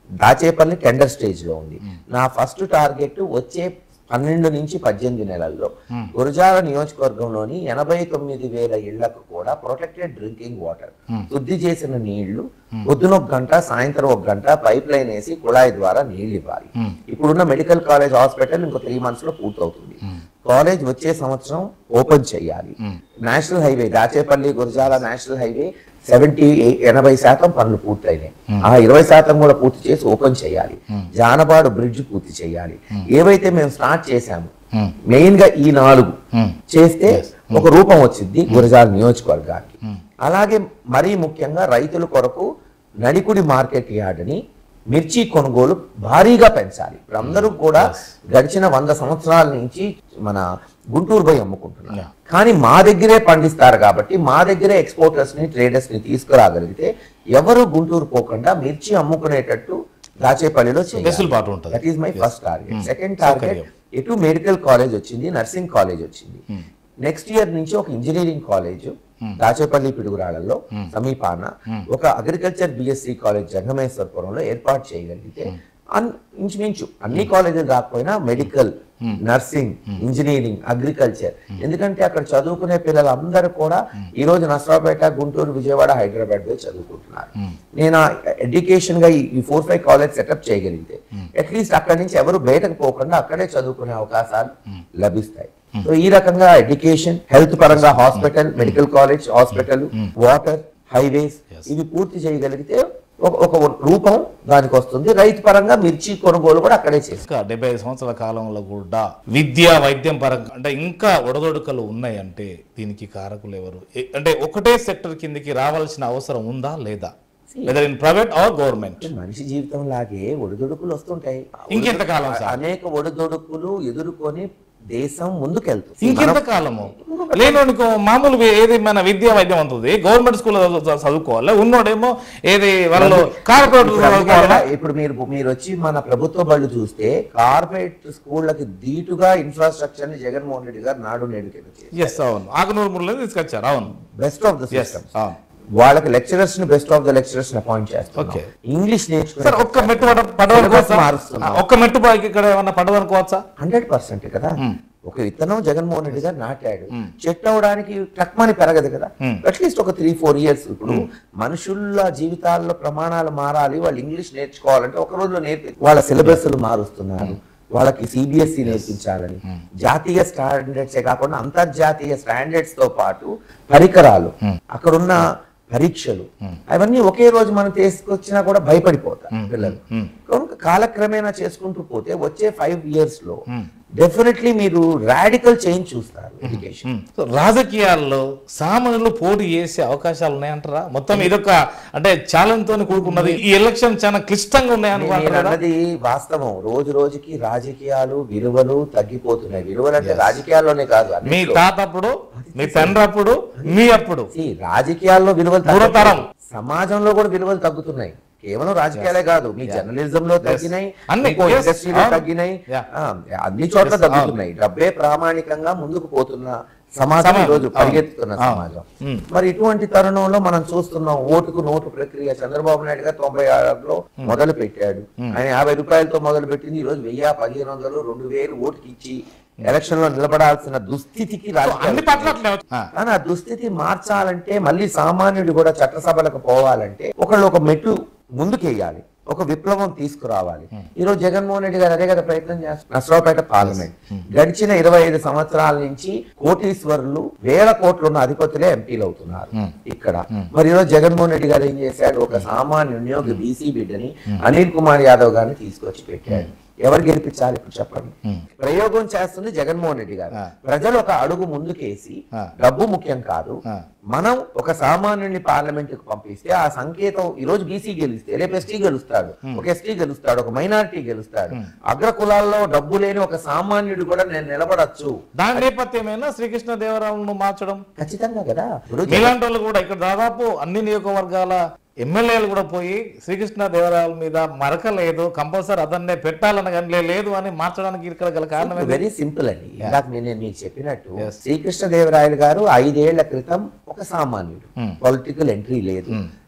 దాచేపల్లి టెండర్ స్టేజ్ లో ఉంది నా ఫస్ట్ టార్గెట్ వచ్చే పన్నెండు నుంచి పద్దెనిమిది నెలల్లో గురజాల నియోజకవర్గంలోని ఎనభై తొమ్మిది వేల ఇళ్లకు కూడా ప్రొటెక్టెడ్ డ్రింకింగ్ వాటర్ శుద్ధి చేసిన నీళ్లు పొద్దున ఒక గంట సాయంత్రం ఒక గంట పైప్ లైన్ వేసి కుళాయి ద్వారా నీళ్లు ఇవ్వాలి ఇప్పుడున్న మెడికల్ కాలేజ్ హాస్పిటల్ ఇంకో త్రీ మంత్స్ లో పూర్తవుతుంది కాలేజ్ వచ్చే సంవత్సరం ఓపెన్ చేయాలి national highway Dachepalli Gurajala national highway seventy ఎనభై శాతం పనులు పూర్తయినాయి ఆ ఇరవై శాతం కూడా పూర్తి చేసి ఓపెన్ చేయాలి జానబాడు బ్రిడ్జ్ పూర్తి చేయాలి ఏవైతే మేము స్టార్ట్ చేశాము మెయిన్ గా ఈ నాలుగు చేస్తే ఒక రూపం వచ్చింది గురజాల నియోజకవర్గానికి అలాగే మరీ ముఖ్యంగా రైతుల కొరకు నడికుడి మార్కెట్ యార్డ్ని మిర్చి కొనుగోలు భారీగా పెంచాలి ఇప్పుడు అందరూ కూడా గడిచిన వంద సంవత్సరాల నుంచి మన గుంటూరు పోయి అమ్ముకుంటున్నారు కానీ మా దగ్గరే పండిస్తారు కాబట్టి మా దగ్గరే ఎక్స్పోర్టర్స్ ని ట్రేడర్స్ ని తీసుకురాగలిగితే ఎవరు గుంటూరు పోకుండా మిర్చి అమ్ముకునేటట్టు దాచేపల్లిలో చేయాలి వెసులుబాటు ఉంటుంది that is my first target second target ఎటు మెడికల్ కాలేజ్ వచ్చింది నర్సింగ్ కాలేజ్ వచ్చింది నెక్స్ట్ ఇయర్ నుంచి ఒక ఇంజనీరింగ్ కాలేజ్ దాచేపల్లి పిడుగురాళ్లలో సమీపాన ఒక అగ్రికల్చర్ బిఎస్సి కాలేజ్ జంగమేశ్వరపురంలో ఏర్పాటు చేయగలిగితే అన్ ఇంచుమించు అన్ని కాలేజీలు కాకపోయినా మెడికల్ నర్సింగ్ ఇంజనీరింగ్ అగ్రికల్చర్ ఎందుకంటే అక్కడ చదువుకునే పిల్లలందరూ కూడా ఈ రోజు నసరాపేట గుంటూరు విజయవాడ హైదరాబాద్ పోయి చదువుకుంటున్నారు నేను ఎడ్యుకేషన్ గా ఈ ఫోర్ ఫైవ్ కాలేజ్ సెటప్ చేయగలిగితే అట్లీస్ట్ అక్కడి నుంచి ఎవరు బయటకు పోకుండా అక్కడే చదువుకునే అవకాశాలు లభిస్తాయి సో ఈ రకంగా ఎడ్యుకేషన్ హెల్త్ పరంగా hospital medical college hospital water highways ఇవి పూర్తి చేయగలిగితే ఒక ఒక రూపం దానికి వస్తుంది రైతు పరంగా మిర్చి కొనుగోలు కూడా అక్కడే చేస్తారు ఇంకా డెబ్బై ఐదు సంవత్సరాల కాలంలో కూడా విద్య వైద్యం పరంగా అంటే ఇంకా ఒడదొడుకలు ఉన్నాయంటే దీనికి కారకులు ఎవరు ఏ- అంటే ఒకటే సెక్టర్ కిందకి రావాల్సిన అవసరం ఉందా లేదా whether in private or government మనిషి జీవితం లాగే ఒడిదుడుకులు వస్తుంటాయి ఇంకెంతకాలం సార్? అనేక ఒడిదుడుకులు ఎదుర్కొని దేశం ముందుకెళ్తుంది ఇంకెంత కాలము లేనోనికో మామూలు వే- ఏది మన విద్యా వైద్యం ఉంటుంది గవర్నమెంట్ స్కూల్ చదువుకోవాలి ఉన్నోడేమో ఏది వాళ్ళు కార్పొరేట్ ఇప్పుడు అందుకే చదువుకోవాలా కదా, ఇప్పుడు మీరు మీరు వచ్చి మన ప్రభుత్వ బళ్ళు చూస్తే కార్పొరేట్ స్కూళ్ళకి దీటుగా ఇన్ఫ్రాస్ట్రక్చర్ ని జగన్మోహన్ రెడ్డి గారు నాడు నేడు ఎస్ అవును ఆకునూరు మురళి తీసుకొచ్చారు అవును best of the S system అవును వాళ్ళకి లెక్చరర్స్ ని బెస్ట్ ఆఫ్ ద లెక్చరర్స్ ని అపాయింట్ చేస్తారు Okay. ఇంగ్లీష్ సార్ ఒక్క నేర్చుకుని మెట్టు పడ- పడవనుకోవచ్చా మారుస్తున్నాం. ఒక్క మెట్టు బాకి ఇక్కడ ఏమన్నా పడవనుకోవచ్చా హండ్రెడ్ పర్సెంట్ కదా ఒక విత్తనం జగన్మోహన్ రెడ్డి గారు నాటాడు చెట్టు అవడానికి టక్మని పెరగదు కదా అట్లీస్ట్ ఒక త్రీ ఫోర్ ఇయర్స్ ఇప్పుడు మనుషుల జీవితాల్లో ప్రమాణాలు మారాలి వాళ్ళు ఇంగ్లీష్ నేర్చుకోవాలంటే ఒక రోజులో నేర్పి వాళ్ళ సిలబస్లు మారుస్తున్నారు వాళ్ళకి సిబిఎస్ఈ నేర్పించాలని జాతీయ స్టాండర్డ్సే కాకుండా అంతర్జాతీయ స్టాండర్డ్స్ తో పాటు పరికరాలు అక్కడున్న పరీక్షలు అవన్నీ ఒకే రోజు మనం తీసుకొచ్చినా కూడా భయపడిపోతారు పిల్లలు కనుక కాలక్రమేణా చేసుకుంటూ పోతే వచ్చే ఫైవ్ ఇయర్స్ లో డెఫినెట్లీ మీరు రాడికల్ చేంజ్ చూస్తారు ఎడ్యుకేషన్ సో రాజకీయాల్లో సామాన్యులు పోటీ చేసే అవకాశాలు ఉన్నాయంటారా మొత్తం ఇదొక అంటే ఛాలెంజ్ తోని కూడుకున్నది ఈ ఎలక్షన్ చాలా క్లిష్టంగా నేను ఉన్నాయనుకుంటారా అన్నది వాస్తవం రోజు రోజుకి రాజకీయాలు విలువలు తగ్గిపోతున్నాయి విలువలు అంటే రాజకీయాల్లోనే కాదు మీ అన్నిట్లో. తాత అప్పుడు మీ తండ్రి అప్పుడు మీ అప్పుడు See, రాజకీయాల్లో విలువలు మూడో తరం. తగ్గట్లేదు. సమాజంలో కూడా విలువలు తగ్గుతున్నాయి కేవలం రాజకీయాలే కాదు మీ జర్నలిజం లో తగ్గినాయి అన్ని, ఇంకో yes. ఇండస్ట్రీలో అవును. తగ్గినాయి Yeah. ఆ, అన్ని చోట్ల తగ్గుతున్నాయి డబ్బే ప్రామాణికంగా ముందుకు పోతున్న సమాజం సమాజం. ఈ రోజు అవును. పరిగెత్తుతున్న అవును. సమాజం మరి ఇటువంటి తరుణంలో మనం చూస్తున్నాం ఓటుకు నోటు ప్రక్రియ చంద్రబాబు నాయుడు గారు తొంభై ఆరులో మొదలు పెట్టాడు ఆయన యాభై రూపాయలతో మొదలు పెట్టింది ఈ రోజు వెయ్యి పదిహేను వందలు రెండు వేలు ఓటుకి ఇచ్చి ఎలక్షన్ లో నిలబడాల్సిన దుస్థితికి అన్ని రాజకీయాలు పట్ల అట్లే వచ్చి- ఆ, కానీ ఆ దుస్థితి మార్చాలంటే మళ్ళీ సామాన్యుడు కూడా చట్టసభలకు పోవాలంటే ఒకళ్ళు ఒక మెట్టు ముందుకేయాలి ఒక విప్లవం తీసుకురావాలి ఈ రోజు జగన్మోహన్ రెడ్డి గారు అదే కదా ప్రయత్నం చేస్తారు నసరావుపేట పార్లమెంట్ గడిచిన ఇరవై ఐదు సంవత్సరాల నుంచి కోటీశ్వరులు వేల కోట్లు ఉన్న అధిపతులే ఎంపీలు అవుతున్నారు ఇక్కడ మరి ఈరోజు జగన్మోహన్ రెడ్డి గారు ఏం చేశాడు ఒక సామాన్యుని ఒక బీసీ బిడ్డని అనిల్ కుమార్ యాదవ్ గారిని తీసుకొచ్చి పెట్టాడు ఎవరు గెలిపించాలి ఇప్పుడు చెప్పండి ప్రయోగం చేస్తుంది జగన్మోహన్ రెడ్డి గారు ప్రజలు ఒక అడుగు ముందుకేసి ఆ. డబ్బు ముఖ్యం కాదు ఆ. మనం ఒక సామాన్యుని పార్లమెంట్ కు పంపిస్తే ఆ సంకేతం ఈ రోజు బీసీ గెలిస్తే రేపు ఎస్టీ గెలుస్తాడు ఒక ఎస్టీ గెలుస్తాడు ఒక మైనారిటీ గెలుస్తాడు అగ్ర కులాల్లో డబ్బు లేని ఒక సామాన్యుడు కూడా నేను నిలబడచ్చు దాని నేపథ్యమైనా శ్రీకృష్ణ దేవరాయలను మార్చడం ఖచ్చితంగా కదా ఇప్పుడు మీలాంటి వాళ్ళు కూడా ఇక్కడ దాదాపు అన్ని నియోజకవర్గాల ఎమ్మెల్యేలు కూడా పోయి శ్రీకృష్ణ దేవరాయల మీద మరక లేదు కంపల్సరీ అతన్నే పెట్టాలని కానీ లే- లేదు అని మార్చడానికి ఇక్కడ గల కారణం ఏంటి? వెరీ సింపుల్ అండి ఇందాక నేను నేను మీకు చెప్పినట్టు శ్రీకృష్ణదేవరాయలు గారు ఐదేళ్ల క్రితం ఒక సామాన్యుడు పొలిటికల్ ఎంట్రీ లేదు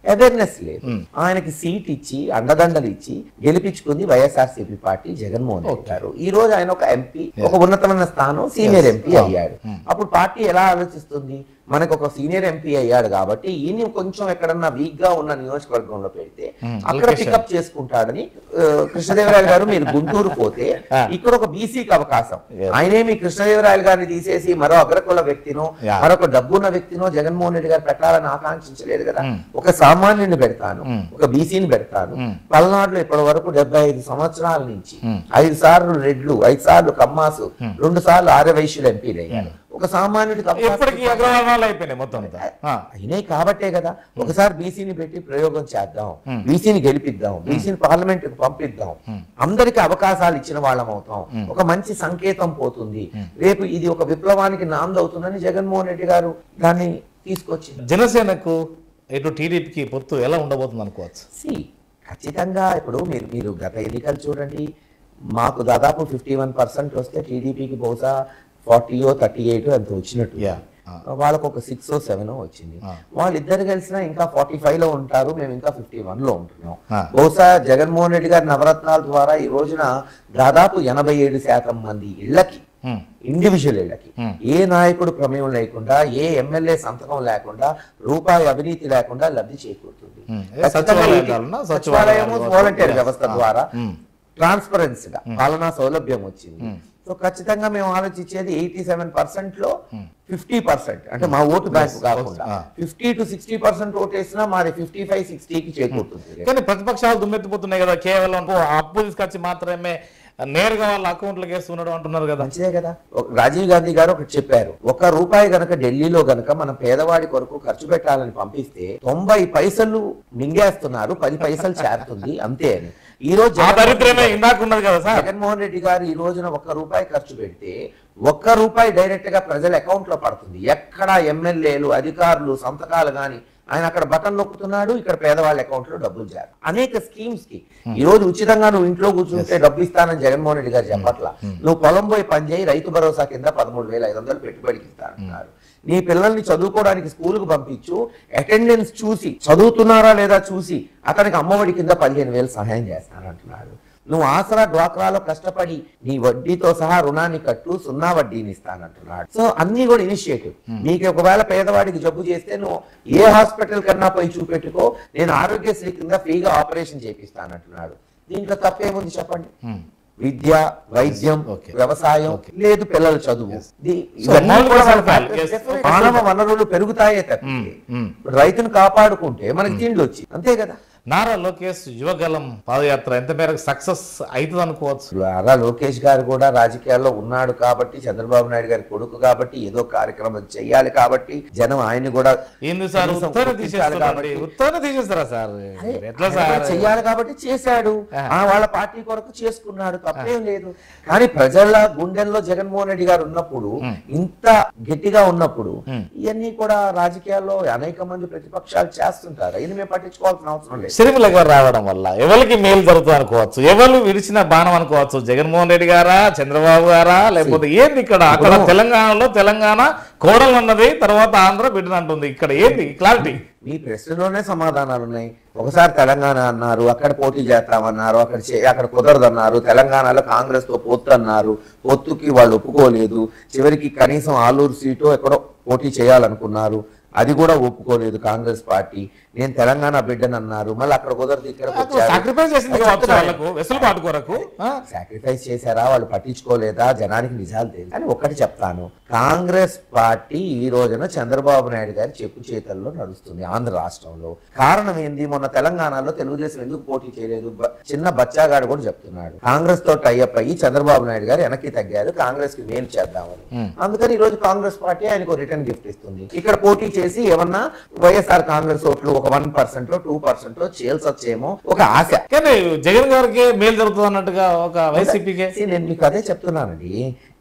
అవేర్నెస్ లేదు ఆయనకి సీట్ ఇచ్చి అండదండలు ఇచ్చి గెలిపించుకుంది వైఎస్ఆర్సీపీ పార్టీ జగన్మోహన్ రెడ్డి గారు ఈ రోజు ఆయన ఒక ఎంపీ ఒక ఉన్నతమైన స్థానం సీనియర్ ఎంపీ అయ్యాడు అప్పుడు పార్టీ ఎలా ఆలోచిస్తుంది మనకు ఒక సీనియర్ ఎంపీ అయ్యాడు కాబట్టి ఈయన కొంచెం ఎక్కడన్నా వీక్ గా ఉన్న నియోజకవర్గంలో పెడితే అక్కడ పికప్ చేసుకుంటాడని ఆ, కృష్ణదేవరాయలు గారు మీరు గుంటూరు పోతే ఇక్కడ ఒక బీసీకి అవకాశం ఆయనేమి కృష్ణదేవరాయలు గారిని తీసేసి మరో అగ్రకుల వ్యక్తినో Yeah. మరొక డబ్బున్న వ్యక్తినో జగన్మోహన్ రెడ్డి గారు పెట్టాలని ఆకాంక్షించలేదు కదా ఒక సామాన్యుని పెడతాను ఒక బీసీని పెడతాను పల్నాడులో ఇప్పటి వరకు డెబ్బై ఐదు సంవత్సరాల నుంచి ఐదు సార్లు రెడ్లు ఐదు సార్లు కమ్మాసు రెండు సార్లు ఆర్యవైశ్యులు ఎంపీలు అయ్యారు ఒక సామాన్యుడికి అవకాశం ఇప్పటికి అగ్రవర్ణాలు అయిపోయినాయి మొత్తం అంతా ఆ. అయినాయి కాబట్టే కదా ఒకసారి బీసీని పెట్టి ప్రయోగం చేద్దాం బీసీని గెలిపిద్దాం బీసీని పార్లమెంట్ కు పంపిద్దాం అందరికి అవకాశాలు ఇచ్చిన వాళ్ళం అవుతాం ఒక మంచి సంకేతం పోతుంది రేపు ఇది ఒక విప్లవానికి నాంది అవుతుందని జగన్మోహన్ రెడ్డి గారు దాన్ని తీసుకొచ్చింది జనసేనకు ఇటు టీడీపీకి పొత్తు ఎలా ఉండబోతుంది అనుకోవచ్చు సి ఖచ్చితంగా ఇప్పుడు మీరు మీరు గత ఎన్నికలు చూడండి మాకు దాదాపు ఫిఫ్టీ వన్ పర్సెంట్ వస్తే టీడీపీకి బహుశా ఫార్టీయో థర్టీ ఎయిట్ అంత వచ్చినట్టు Yeah. వాళ్ళకు ఒక సిక్స్ సెవెన్ వచ్చింది Ah. వాళ్ళిద్దరు కలిసినా ఇంకా ఫార్టీ ఫైవ్ లో ఉంటారు మేము ఇంకా ఫిఫ్టీ వన్ లో ఉంటున్నాం Ah. బహుశా జగన్మోహన్ రెడ్డి గారి నవరత్నాల ద్వారా ఈ రోజున దాదాపు ఎనభై ఏడు శాతం మంది ఇళ్లకి Hmm. ఇండివిజువల్ ఇళ్లకి Hmm. ఏ నాయకుడు ప్రమేయం లేకుండా ఏ ఎమ్మెల్యే సంతకం లేకుండా రూపాయి అవినీతి లేకుండా లబ్ధి చేకూరుతుంది Hmm. ఏ సచివాలయాలన్నా? సచివాలయం సచివాలయాలు వాలంటీర్ Yes. వ్యవస్థ ద్వారా Hmm. ట్రాన్స్పరెన్సీగా పాలనా సౌలభ్యం వచ్చింది సో ఖచ్చితంగా మేము ఆలోచించేది ఎయిటీ సెవెన్ పర్సెంట్ లో ఫిఫ్టీ పర్సెంట్ అంటే మా ఓటు బ్యాంక్ కాకుండా Ah. Fifty to sixty percent vote వేసినా మాది ఫిఫ్టీ ఫైవ్ సిక్స్టీకి చేకూరుతుంది కానీ ప్రతిపక్షాలు దుమ్మెత్తిపోతున్నాయి కదా కేవలం ఓ అప్పు తీసుకొచ్చి మాత్రమే నేరుగా వాళ్ళ అకౌంట్లోకి వేస్తున్నాడు అంటున్నారు కదా మంచిదే కదా ఒక- రాజీవ్ గాంధీ గారు ఒకటి చెప్పారు ఒక రూపాయి గనక ఢిల్లీలో గనక మన పేదవాడి కొరకు ఖర్చు పెట్టాలని పంపిస్తే తొంభై పైసలు మింగేస్తున్నారు పది పైసలు చేరుతుంది అంతే అని ఈ రోజు ఆ జగన్మోహన్ దరిద్రమే ఇందాక ఉన్నది కదా సార్ జగన్మోహన్ రెడ్డి గారు ఈ రోజున ఒక్క రూపాయి ఖర్చు పెడితే ఒక్క రూపాయి డైరెక్ట్ గా ప్రజల అకౌంట్ లో పడుతుంది ఎక్కడ ఎమ్మెల్యేలు అధికారులు సంతకాలు గాని ఆయన అక్కడ బటన్ నొక్కుతున్నాడు ఇక్కడ పేదవాళ్ళ అకౌంట్ లో డబ్బులు చేరు అనేక స్కీమ్స్ కి ఈ రోజు ఉచితంగా నువ్వు ఇంట్లో కూర్చుంటే డబ్బు ఇస్తానని జగన్మోహన్ రెడ్డి గారు చెప్పట్లా నువ్వు పొలం పోయి పని చేయి రైతు భరోసా కింద పదమూడు వేల ఐదు వందలు పెట్టుబడికి ఇస్తానంటున్నారు నీ పిల్లల్ని చదువుకోవడానికి స్కూల్కి పంపించు అటెండెన్స్ చూసి చదువుతున్నారా లేదా చూసి అతనికి అమ్మఒడి కింద పదిహేను వేలు సహాయం చేస్తానంటున్నాడు నువ్వు ఆసరా డ్వాక్రాలో కష్టపడి నీ వడ్డీతో సహా రుణాన్ని కట్టు సున్నా వడ్డీని ఇస్తానంటున్నాడు సో అన్ని కూడా ఇనిషియేటివ్ నీకు ఒకవేళ పేదవాడికి జబ్బు చేస్తే నువ్వు ఏ హాస్పిటల్ కన్నా పోయి చూపెట్టుకో నేను ఆరోగ్యశ్రీ కింద ఫ్రీగా ఆపరేషన్ చేపిస్తానంటున్నాడు దీంట్లో తప్పేముంది చెప్పండి Hmm. విద్య వైద్యం Okay. వ్యవసాయం లేదు పిల్లల చదువు ది- So, ఇవన్నీ మౌలిక కూడా వాళ్ళ సదుపాయాలు. factors. Yes. మానవ వనరులు పెరుగుతాయే తప్పితే Hmm. రైతును కాపాడుకుంటే మనకి తిండి వచ్చి అంతే కదా నారా లోకేష్ యువగలం పాదయాత్ర ఎంత మేరకు సక్సెస్ అవుతుంది అనుకోవచ్చు అలా లోకేష్ గారు కూడా రాజకీయాల్లో ఉన్నాడు కాబట్టి చంద్రబాబు నాయుడు గారి కొడుకు కాబట్టి ఏదో కార్యక్రమం చెయ్యాలి కాబట్టి జనం ఆయన్ని కూడా ఏంది సార్ కనీసం ఉత్తర గుర్తించాలి తీసేస్తారండి కాబట్టి. ఉత్తర తీసేస్తారా సార్ ఎట్లా ఆయన సార్ కూడా చెయ్యాలి కాబట్టి చేశాడు ఆ. ఆ వాళ్ళ పార్టీ కొరకు చేసుకున్నాడు తప్పేం లేదు కానీ ప్రజల గుండెల్లో జగన్మోహన్ రెడ్డి గారు ఉన్నప్పుడు ఇంత గట్టిగా ఉన్నప్పుడు ఇవన్నీ కూడా రాజకీయాల్లో అనేక మంది ప్రతిపక్షాలు చేస్తుంటారు ఇది మేము పట్టించుకోవాల్సిన అవసరం లేదు సిరిమిల గారు రావడం వల్ల ఎవరికి మేలు జరుగుతుంది అనుకోవచ్చు ఎవరు విడిచిన బాణం అనుకోవచ్చు జగన్మోహన్ రెడ్డి గారా చంద్రబాబు గారా లేకపోతే ఏంది ఇక్కడ అక్కడ తెలంగాణలో తెలంగాణ కోడలు అన్నది తర్వాత ఆంధ్ర బిడ్డనంటుంది ఇక్కడ ఏంది క్లారిటీ మీ ప్రశ్నలోనే సమాధానాలు ఉన్నాయి ఒకసారి తెలంగాణ అన్నారు అక్కడ పోటీ చేస్తామన్నారు అక్కడ చే- అక్కడ కుదరదన్నారు తెలంగాణలో కాంగ్రెస్ తో పొత్తు అన్నారు పొత్తుకి వాళ్ళు ఒప్పుకోలేదు చివరికి కనీసం ఆలూరు సీటు ఎక్కడో పోటీ చేయాలనుకున్నారు అది కూడా ఒప్పుకోలేదు కాంగ్రెస్ పార్టీ నేను తెలంగాణ బిడ్డని అన్నారు మళ్ళీ అక్కడ కుదరదు ఇక్కడికి వచ్చారు సాక్రిఫైస్ చేసింది కావచ్చు వాళ్ళకు వెసులుబాటు కొరకు ఆ? సాక్రిఫైస్ చేశారా వాళ్ళు పట్టించుకోలేదా జనానికి నిజాలు తెలియదు అని ఒక్కటి చెప్తాను కాంగ్రెస్ పార్టీ ఈ రోజున చంద్రబాబు నాయుడు గారి చెప్పు చేతల్లో నడుస్తుంది ఆంధ్ర రాష్ట్రంలో కారణం ఏంది మొన్న తెలంగాణలో తెలుగుదేశం ఎందుకు పోటీ చేయలేదు బ- చిన్న బచ్చాగాడు కూడా చెప్తున్నాడు కాంగ్రెస్ తో టైఅప్ అయ్యి చంద్రబాబు నాయుడు గారు వెనక్కి తగ్గారు కాంగ్రెస్ కి మేలు చేద్దామని అందుకని ఈ రోజు కాంగ్రెస్ పార్టీ ఆయనకు రిటర్న్ గిఫ్ట్ ఇస్తుంది ఇక్కడ పోటీ చేసి ఏమన్నా వైఎస్ఆర్ కాంగ్రెస్ ఓట్లు ఒక వన్ పర్సెంట్ టూ పర్సెంట్ చేయాల్సి వచ్చేమో ఒక ఆశ కానీ జగన్ గారికి మేలు జరుగుతుంది అన్నట్టుగా ఒక వైసీపీకే See, నేను మీకు అదే చెప్తున్నానండి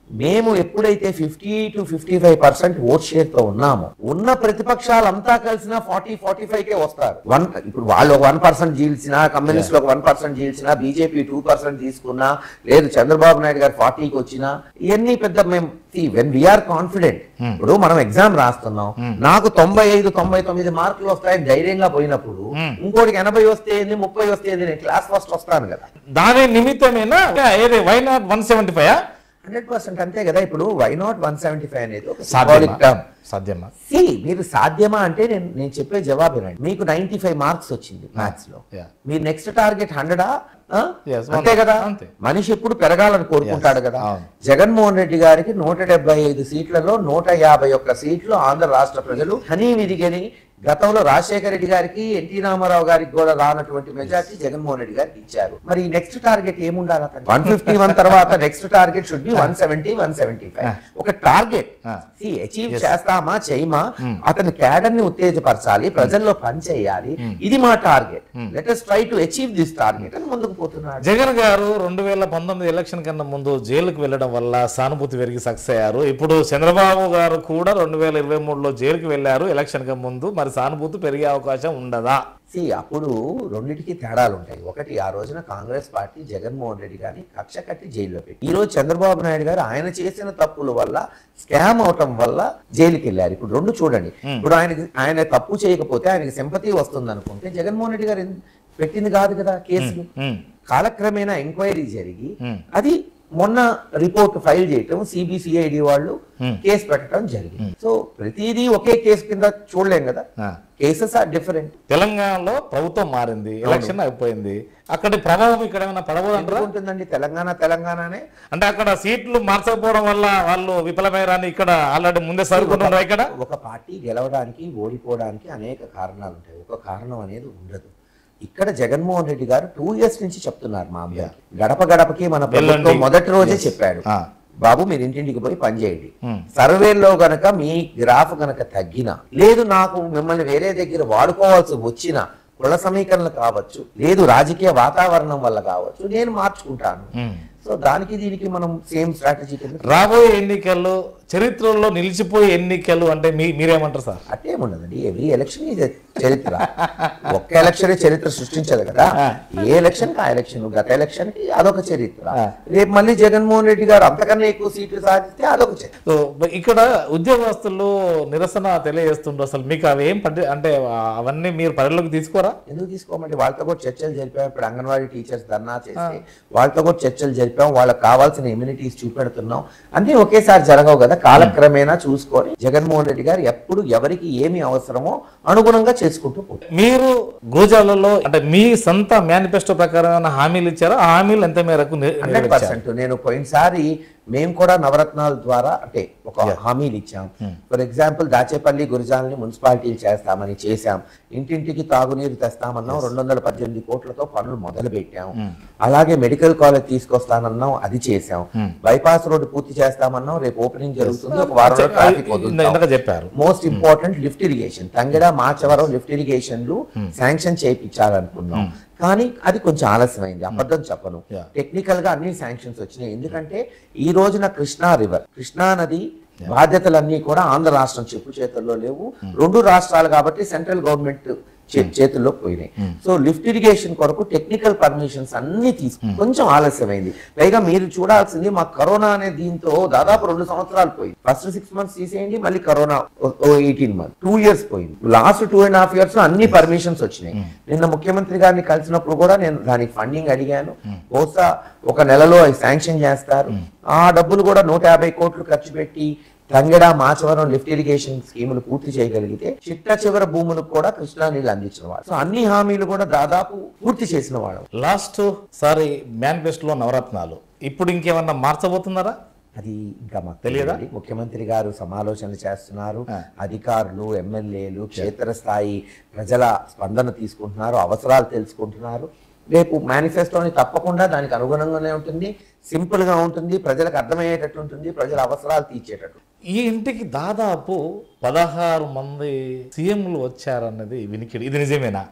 మేము ఎప్పుడైతే fifty to fifty five percent vote share తో ఉన్నామో ఉన్న ప్రతిపక్షాలంతా కలిసిన ఫార్టీ ఫార్టీ ఫైవ్ కే వస్తారు వన్ ఇప్పుడు వాళ్ళు ఒక వన్ పర్సెంట్ జీల్చినా కమ్యూనిస్ట్ ఒక వన్ పర్సెంట్ జీల్చినా బీజేపీ టూ పర్సెంట్ తీసుకున్నా లేదు చంద్రబాబు నాయుడు గారు ఫార్టీకి వచ్చినా ఇవన్నీ పెద్ద మేము వెన్ వీఆర్ కాన్ఫిడెంట్ ఇప్పుడు మనం ఎగ్జామ్ రాస్తున్నాం నాకు తొంభై ఐదు తొంభై తొమ్మిది మార్కులు వస్తాయని ధైర్యంగా పోయినప్పుడు ఇంకోటికి ఎనభై వస్తే ఏంది ముప్పై వస్తే ఏంది నేను క్లాస్ ఫస్ట్ వస్తాను కదా దాని నిమిత్తమేనా ఏది why not one seventy five hundred percent అంతే కదా ఇప్పుడు why not one seventy five అనేది ఒక సాధ్యమా symbolic term. సాధ్యమా See, మీరు సాధ్యమా అంటే నేను నేను చెప్పే జవాబు వినండి మీకు నైన్టీ ఫైవ్ మార్క్స్ వచ్చింది మ్యాథ్స్ లో Yeah. మీ నెక్స్ట్ టార్గెట్ హండ్రెడా Yes, అంతే one- కదా అంతే. మనిషి ఎప్పుడు పెరగాలని కోరుకుంటాడు Yes, కదా అవును. జగన్మోహన్ రెడ్డి గారికి నూట డెబ్బై ఐదు సీట్లలో నూట యాభై ఒక్క సీట్లు ఆంధ్ర రాష్ట్ర ప్రజలు హనీ విధిగని గతంలో రాజశేఖర రెడ్డి గారికి ఎన్టీ రామారావు గారికి కూడా రానటువంటి మెజార్టీ జగన్మోహన్ రెడ్డి గారికి ఇచ్చారు మరి నెక్స్ట్ టార్గెట్ ఏముండాలి అతను వన్ ఫిఫ్టీ వన్ తర్వాత next target should be one seventy one seventy five ఒక టార్గెట్ Ah. అచీవ్ చేస్తామా చేయమా అతని క్యాడర్ ని ఉత్తేజపరచాలి ప్రజల్లో పని చేయాలి ఇది మా target let us try to achieve this target అని ముందుకు పోతున్నాడు జగన్ గారు రెండు వేల పంతొమ్మిది ఎలక్షన్ కన్నా ముందు జైలుకు వెళ్ళడం వల్ల సానుభూతి పెరిగి సక్సెస్ అయ్యారు ఇప్పుడు చంద్రబాబు గారు కూడా రెండు వేల ఇరవై మూడులో జైలుకి వెళ్ళారు ఎలక్షన్ కి ముందు మరి సానుభూతి పెరిగే అవకాశం ఉండదా సి అప్పుడు రెండింటికి తేడాలు ఉంటాయి ఒకటి ఆ రోజున కాంగ్రెస్ పార్టీ జగన్మోహన్ రెడ్డి గారిని కక్ష కట్టి జైల్లో పెట్టి ఈ రోజు చంద్రబాబు నాయుడు గారు ఆయన చేసిన తప్పుల వల్ల స్కామ్ అవటం వల్ల జైలుకి వెళ్ళారు ఇప్పుడు రెండు చూడండి ఇప్పుడు ఆయనకి ఆయన తప్పు చేయకపోతే ఆయనకి సింపతి వస్తుంది అనుకుంటే జగన్మోహన్ రెడ్డి గారు ఎందు- పెట్టింది కాదు కదా కేసులు ఉమ్, కాలక్రమేణా ఎంక్వైరీ జరిగి Hmm. అది మొన్న రిపోర్ట్ ఫైల్ చేయటం సిబిసిఐడి వాళ్ళు కేసు పెట్టడం జరిగింది సో ప్రతిదీ ఒకే కేసు కింద చూడలేం కదా ఆ. కేసెస్ ఆర్ డిఫరెంట్ తెలంగాణలో ప్రభుత్వం మారింది ఎలక్షన్ అయిపోయింది అక్కడి ప్రభావం ఇక్కడ ఏమైనా పడబోదంటారా ఉంటుందండి తెలంగాణ తెలంగాణనే అంటే అక్కడ సీట్లు మార్చకపోవడం వల్ల వాళ్ళు విఫలమయ్యారని ఇక్కడ ఆల్రెడీ ముందే చదువుకుంటున్నారు ఇక్కడ ఒక పార్టీ గెలవడానికి ఓడిపోవడానికి అనేక కారణాలు ఉంటాయి ఒక కారణం అనేది ఉండదు ఇక్కడ జగన్మోహన్ రెడ్డి గారు టూ ఇయర్స్ నుంచి చెప్తున్నారు మా అబ్బాయి గడప గడపకి మన ప్రభుత్వం వెళ్ళండి. మొదటి రోజే చెప్పాడు ఆ. బాబు మీరు ఇంటింటికి పోయి పని చేయండి Hmm. సర్వేలో గనక మీ గ్రాఫ్ గనక తగ్గిన లేదు నాకు మిమ్మల్ని వేరే దగ్గర వాడుకోవాల్సి వచ్చిన కుల సమీకరణలు కావచ్చు లేదు రాజకీయ వాతావరణం వల్ల కావచ్చు నేను మార్చుకుంటాను ఉమ్. సో దానికి దీనికి మనం సేమ్ స్ట్రాటజీ కింద రాబోయే ఎన్నికల్లో చరిత్రలో నిలిచిపోయే ఎన్నికలు అంటే మీ మీరేమంటారు సార్ అట్టేముండదండి ఎవ్రీ ఎలక్షన్ ఇది చరిత్ర ఒక్క ఎలక్షన్ చరిత్ర సృష్టించదు కదా ఏ ఎలక్షన్ కి ఆ ఎలక్షన్ గత ఎలక్షన్ కి అదొక చరిత్ర రేపు మళ్ళీ జగన్మోహన్ రెడ్డి గారు అంతకన్నా ఎక్కువ సీట్లు సాధిస్తే అదొక చరిత్ర సో ఇక్కడ ఉద్యోగస్తులు నిరసన తెలియజేస్తుండ్రు అసలు మీకు అవి ఏం పట్టి అంటే ఆ, అవన్నీ మీరు పరిలోకి తీసుకోరా ఎందుకు తీసుకోమండి వాళ్ళతో కూడా చర్చలు జరిపాం ఇప్పుడు అంగన్వాడీ టీచర్స్ ధర్నా చేస్తే వాళ్ళతో కూడా చర్చలు జరిపాం వాళ్ళకి కావాల్సిన ఇమ్యూనిటీస్ చూపెడుతున్నాం అన్నీ ఒకేసారి జరగవు కదా కాలక్రమేణా చూసుకొని జగన్మోహన్ రెడ్డి గారు ఎప్పుడు ఎవరికి ఏమి అవసరమో అనుగుణంగా చేసుకుంటూ పోతారు మీరు గురజాలలో అంటే మీ సొంత మేనిఫెస్టో ప్రకారం ఏమైనా హామీలు ఇచ్చారా ఆ హామీలు ఎంత మేరకు నె- హండ్రెడ్ నెరవేర్చారు? పర్సెంట్ నేను పోయినసారి మేము కూడా నవరత్నాల ద్వారా అంటే ఒక హామీలు ఇచ్చాం ఫర్ ఎగ్జాంపుల్ దాచేపల్లి గురిజాలని మున్సిపాలిటీలు చేస్తామని చేశాం ఇంటింటికి తాగునీరు తెస్తామన్నాం రెండు వందల పద్దెనిమిది కోట్లతో పనులు మొదలు పెట్టాం అలాగే మెడికల్ కాలేజ్ తీసుకొస్తానన్నాం అది చేశాం బైపాస్ రోడ్డు పూర్తి చేస్తామన్నాం రేపు ఓపెనింగ్ జరుగుతుంది ఒక వారంలో ట్రాఫిక్ ఇంద- ఇందాక చెప్పారు most important lift irrigation Thangeda Machavaram lift ఇరిగేషన్లు శాంక్షన్ చేయించాలనుకున్నాం కానీ అది కొంచెం ఆలస్యమైంది అబద్ధం చెప్పను Yeah. టెక్నికల్ గా అన్ని శాంక్షన్స్ వచ్చినాయి ఎందుకంటే ఈ రోజున కృష్ణా రివర్ కృష్ణా నది బాధ్యతలన్నీ కూడా ఆంధ్ర రాష్ట్రం చెప్పు చేతుల్లో లేవు రెండు రాష్ట్రాలు కాబట్టి సెంట్రల్ గవర్నమెంట్ చే- చేతుల్లో పోయినాయి సో లిఫ్ట్ ఇరిగేషన్ కొరకు టెక్నికల్ పర్మిషన్స్ అన్ని తీసుకు కొంచెం ఆలస్యమైంది పైగా మీరు చూడాల్సింది మా కరోనా అనే దీంతో దాదాపు రెండు సంవత్సరాలు పోయింది ఫస్ట్ సిక్స్ మంత్స్ తీసేయండి మళ్ళీ corona eighteen month two years పోయింది last two and half years లో అన్ని పర్మిషన్స్ వచ్చినాయి నిన్న ముఖ్యమంత్రి గారిని కలిసినప్పుడు కూడా నేను దానికి ఫండింగ్ అడిగాను బహుశా ఒక నెలలో అవి శాంక్షన్ చేస్తారు ఆ డబ్బులు కూడా నూట యాభై కోట్లు ఖర్చు పెట్టి తంగెడ మాచవరం లిఫ్ట్ ఇరిగేషన్ స్కీములు పూర్తి చేయగలిగితే చిట్ట చివర భూములకు కూడా కృష్ణా నీళ్ళు అందించిన వాళ్ళు సో అన్ని హామీలు కూడా దాదాపు పూర్తి చేసిన వాళ్ళం లాస్ట్ సారి మేనిఫెస్టోలో నవరత్నాలు ఇప్పుడు ఇంకేమన్నా మార్చబోతున్నారా అది ఇంకా మాకు తెలియదా? తెలియదు ముఖ్యమంత్రి గారు సమాలోచనలు చేస్తున్నారు ఆ. అధికారులు ఎమ్మెల్యేలు క్షేత్రస్థాయి ప్రజల స్పందన తీసుకుంటున్నారు అవసరాలు తెలుసుకుంటున్నారు రేపు మేనిఫెస్టోని తప్పకుండా దానికి అనుగుణంగానే ఉంటుంది సింపుల్ గా ఉంటుంది ప్రజలకు అర్థమయ్యేటట్టు ఉంటుంది ప్రజల అవసరాలు తీర్చేటట్టు ఈ ఇంటికి దాదాపు పదహారు మంది సీఎంలు వచ్చారన్నది వినికిడి ఇది నిజమేనా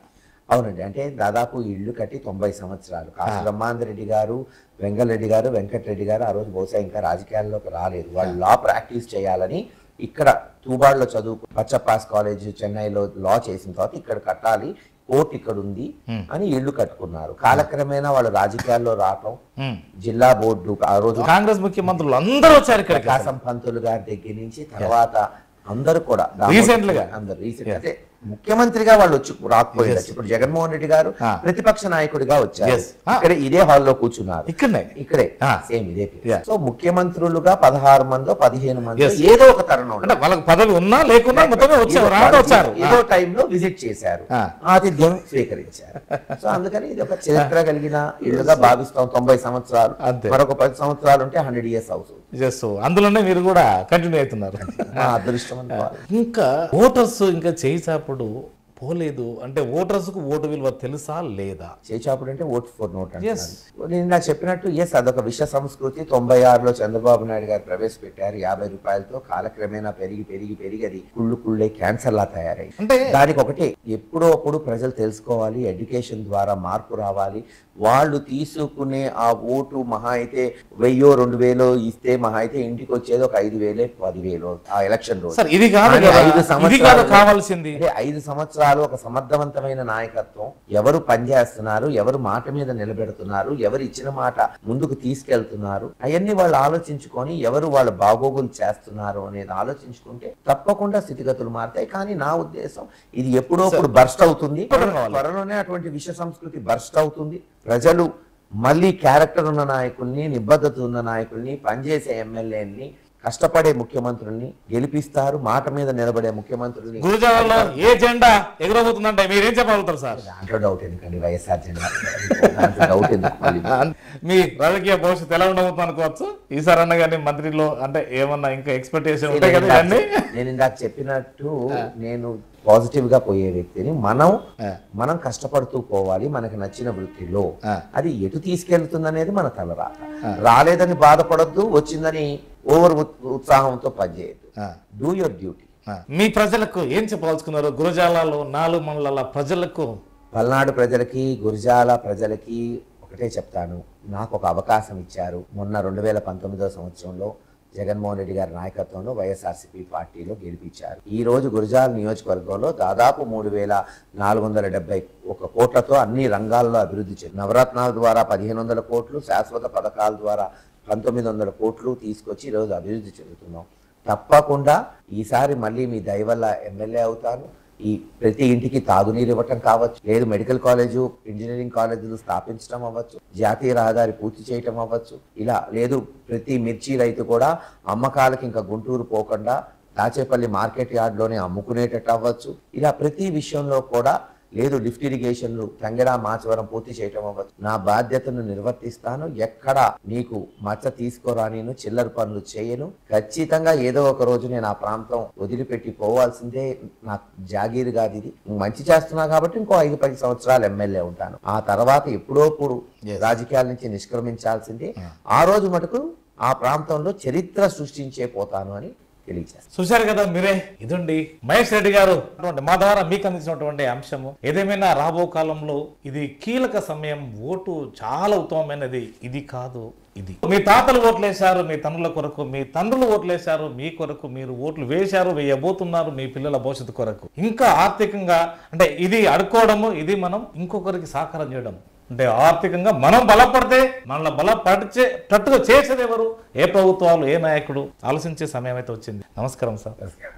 అవునండి అంటే దాదాపు ఈ ఇల్లు కట్టి తొంభై సంవత్సరాలు కాసు బ్రహ్మాందరెడ్డి గారు వెంగళరెడ్డి గారు వెంకటరెడ్డి గారు ఆ రోజు బహుశా ఇంకా రాజకీయాల్లోకి రాలేదు వాళ్ళు లా ప్రాక్టీస్ చేయాలని ఇక్కడ తూబాడులో చదువు పచ్చపాస్ కాలేజ్ చెన్నైలో లా చేసిన తర్వాత ఇక్కడ కట్టాలి కోర్టు ఇక్కడ ఉంది అని ఇల్లు కట్టుకున్నారు కాలక్రమేణా వాళ్ళు రాజకీయాల్లో రావటం ఉమ్. జిల్లా బోర్డు ఆ రోజు కాంగ్రెస్ ముఖ్యమంత్రులు అందరూ వచ్చారు ఇక్కడికి ప్రకాశం పంతులు గారి దగ్గర నుంచి తర్వాత అందరూ కూడా Recent గా. అందరు రీసెంట్ అంటే ముఖ్యమంత్రిగా వాళ్ళు వచ్చి రాకపోయారు ఇప్పుడు జగన్మోహన్ రెడ్డి గారు Ah. ప్రతిపక్ష నాయకుడిగా వచ్చారు Yes. Ah. ఇక్కడ ఇదే హాల్లో కూర్చున్నారు ఇక్కడనే ఇక్కడే Ah. సేమ్ ఇదే Yeah. సో ముఖ్యమంత్రులుగా పదహారు మందో పదిహేను మంది Yes. ఏదో ఒక తరుణంలో అంటే వాళ్ళకి పదవి ఉన్నా లేకున్నా మొత్తమే వచ్చారు ఏదో- రావడం వచ్చారు ఏదో టైంలో విజిట్ చేశారు Ah. ఆతిథ్యం స్వీకరించారు సో అందుకని ఇది ఒక చరిత్ర కలిగిన ఇల్లుగా భావిస్తాం తొంభై సంవత్సరాలు అంతే. మరొక పది సంవత్సరాలు ఉంటే హండ్రెడ్ ఇయర్స్ అవుతుంది జస్ట్ అందులోనే మీరు కూడా కంటిన్యూ అవుతున్నారు మా అదృష్టం అనుకోవాలి ఇంకా ఓటర్స్ ఇంకా చేసాప్పుడు పోలేదు అంటే ఓటర్స్ కు ఓటు విలువ తెలుసా లేదా చేచాపుడు అంటే ఓట్ ఫర్ నోట్ Yes. అంటున్నారు నేను నాకు చెప్పినట్టు ఎస్ అదొక విశ్వ సంస్కృతి తొంభై ఆరులో చంద్రబాబు నాయుడు గారు ప్రవేశపెట్టారు యాభై రూపాయలతో కాలక్రమేణా పెరిగి పెరిగి పెరిగి అది కుళ్ళు కుళ్ళే క్యాన్సర్ లా తయారై అంటే దానికి ఒకటే ఎప్పుడో అప్పుడు ప్రజలు తెలుసుకోవాలి ఎడ్యుకేషన్ ద్వారా మార్పు రావాలి వాళ్ళు తీసుకునే ఆ ఓటు మహా అయితే వెయ్యో రెండు వేలో ఇస్తే మహా అయితే ఇంటికి వచ్చేది ఒక ఐదు వేలే పదివేలు ఆ ఎలక్షన్ రోజు సార్ ఇది కాదు కానీ కదా, ఐదు ఇది కాదు సంవత్సరాలు- కావాల్సింది అంటే ఐదు సంవత్సరాలు ఒక సమర్థవంతమైన నాయకత్వం ఎవరు పనిచేస్తున్నారు ఎవరు మాట మీద నిలబెడుతున్నారు ఎవరు ఇచ్చిన మాట ముందుకు తీసుకెళ్తున్నారు అవన్నీ వాళ్ళు ఆలోచించుకొని ఎవరు వాళ్ళ బాగోగులు చేస్తున్నారు అనేది ఆలోచించుకుంటే తప్పకుండా స్థితిగతులు మారుతాయి కానీ నా ఉద్దేశం ఇది ఎప్పుడో ఇప్పుడు బర్స్ట్ అవుతుంది త్వరలోనే అటువంటి విష సంస్కృతి బర్స్ట్ అవుతుంది ప్రజలు మళ్ళీ క్యారెక్టర్ ఉన్న నాయకుల్ని నిబద్ధత ఉన్న నాయకుల్ని పనిచేసే ఎమ్మెల్యేని కష్టపడే ముఖ్యమంత్రుల్ని గెలిపిస్తారు మాట మీద నిలబడే ముఖ్యమంత్రుల్ని గురుజాలలో ఏ జెండా ఎగురబోతుందంటే మీరేం చెప్పగలుగుతారు సార్ దాంట్లో డౌట్ ఎందుకండి వైఎస్ఆర్ జెండా దాంట్లో డౌట్ ఎందుకు మళ్ళీ? మీ రాజకీయ భవిష్యత్తు ఎలా ఉండబోతుంది అనుకోవచ్చు ఈసారి అన్న కానీ మంత్రిలో అంటే ఏమన్నా ఇంకా ఎక్స్పెక్టేషన్ ఉంటాయి కదా ఇవన్నీ నేను ఇందాక చెప్పినట్టు నేను పాజిటివ్ గా పోయే వ్యక్తిని మనం ఆ. మనం కష్టపడుతూ పోవాలి మనకి నచ్చిన వృత్తిలో ఆ. అది ఎటు తీసుకెళ్తుంది అనేది మన తలరాత రాలేదని బాధపడొద్దు వచ్చిందని ఓవర్ ఉత్సాహంతో పనిచేయద్దు ఆ. డూ యువర్ డ్యూటీ ఆ. మీ ప్రజలకు ఏం చెప్పదలుచుకున్నారు గురజాలలో నాలుగు మండలాల ప్రజలకు పల్నాడు ప్రజలకి గురిజాల ప్రజలకి ఒకటే చెప్తాను నాకు ఒక అవకాశం ఇచ్చారు మొన్న రెండు వేల పంతొమ్మిదో సంవత్సరంలో జగన్మోహన్ రెడ్డి గారి నాయకత్వంలో వైఎస్ఆర్సీపీ పార్టీలో గెలిపించారు ఈ రోజు గురిజాల నియోజకవర్గంలో దాదాపు మూడు వేల నాలుగు వందల డెబ్బై ఒక కోట్లతో అన్ని రంగాల్లో అభివృద్ధి చెంది నవరత్నాల ద్వారా పదిహేను వందల కోట్లు శాశ్వత పథకాల ద్వారా పంతొమ్మిది వందల కోట్లు తీసుకొచ్చి ఈరోజు అభివృద్ధి చెందుతున్నాం తప్పకుండా ఈసారి మళ్ళీ మీ దయ వల్ల ఎమ్మెల్యే అవుతాను ఈ ప్రతి ఇంటికి తాగునీరు ఇవ్వటం కావచ్చు లేదు మెడికల్ కాలేజు ఇంజనీరింగ్ కాలేజీలు స్థాపించడం అవ్వచ్చు జాతీయ రహదారి పూర్తి చేయటం అవ్వచ్చు ఇలా లేదు ప్రతి మిర్చి రైతు కూడా అమ్మకాలకి ఇంకా గుంటూరు పోకుండా దాచేపల్లి మార్కెట్ యార్డ్లోనే అమ్ముకునేటట్టు అవ్వచ్చు ఇలా ప్రతి విషయంలో కూడా లేదు లిఫ్ట్ ఇరిగేషన్లు తంగెడ మాచవరం పూర్తి చేయటం అవ్వచ్చు నా బాధ్యతను నిర్వర్తిస్తాను ఎక్కడ నీకు మచ్చ తీసుకోరా నేను చిల్లర పనులు చేయను ఖచ్చితంగా ఏదో ఒక రోజు నేను ఆ ప్రాంతం వదిలిపెట్టి పోవాల్సిందే నాకు జాగీరు కాదు ఇది నువ్వు మంచి చేస్తున్నావు కాబట్టి ఇంకో ఐదు పది సంవత్సరాలు ఎమ్మెల్యే ఉంటాను ఆ తర్వాత ఎప్పుడోప్పుడు రాజకీయాల నుంచి నిష్క్రమించాల్సిందే ఆ రోజు మటుకు ఆ ప్రాంతంలో చరిత్ర సృష్టించే పోతాను అని తెలియజేస్తాను చూశారు కదా మీరే ఇదండి మహేష్ రెడ్డి గారు అటువంటి మా ద్వారా మీకు అందించినటువంటి అంశము ఏదేమైనా రాబో కాలంలో ఇది కీలక సమయం ఓటు చాలా ఉత్తమమైనది ఇది కాదు ఇది మీ తాతలు ఓట్లేశారు మీ తండ్రుల కొరకు మీ తండ్రులు ఓట్లేశారు మీ కొరకు మీరు ఓట్లు వేశారు వేయబోతున్నారు మీ పిల్లల భవిష్యత్తు కొరకు ఇంకా ఆర్థికంగా అంటే ఇది అడుక్కోవడము ఇది మనం ఇంకొకరికి సహకారం చేయడం అంటే ఆర్థికంగా మనం బలపడితే మనల్ని బలపడిచే తట్టుగా చేసేది ఎవరు ఏ ప్రభుత్వాలు ఏ నాయకుడు ఆలోచించే సమయం అయితే వచ్చింది నమస్కారం సార్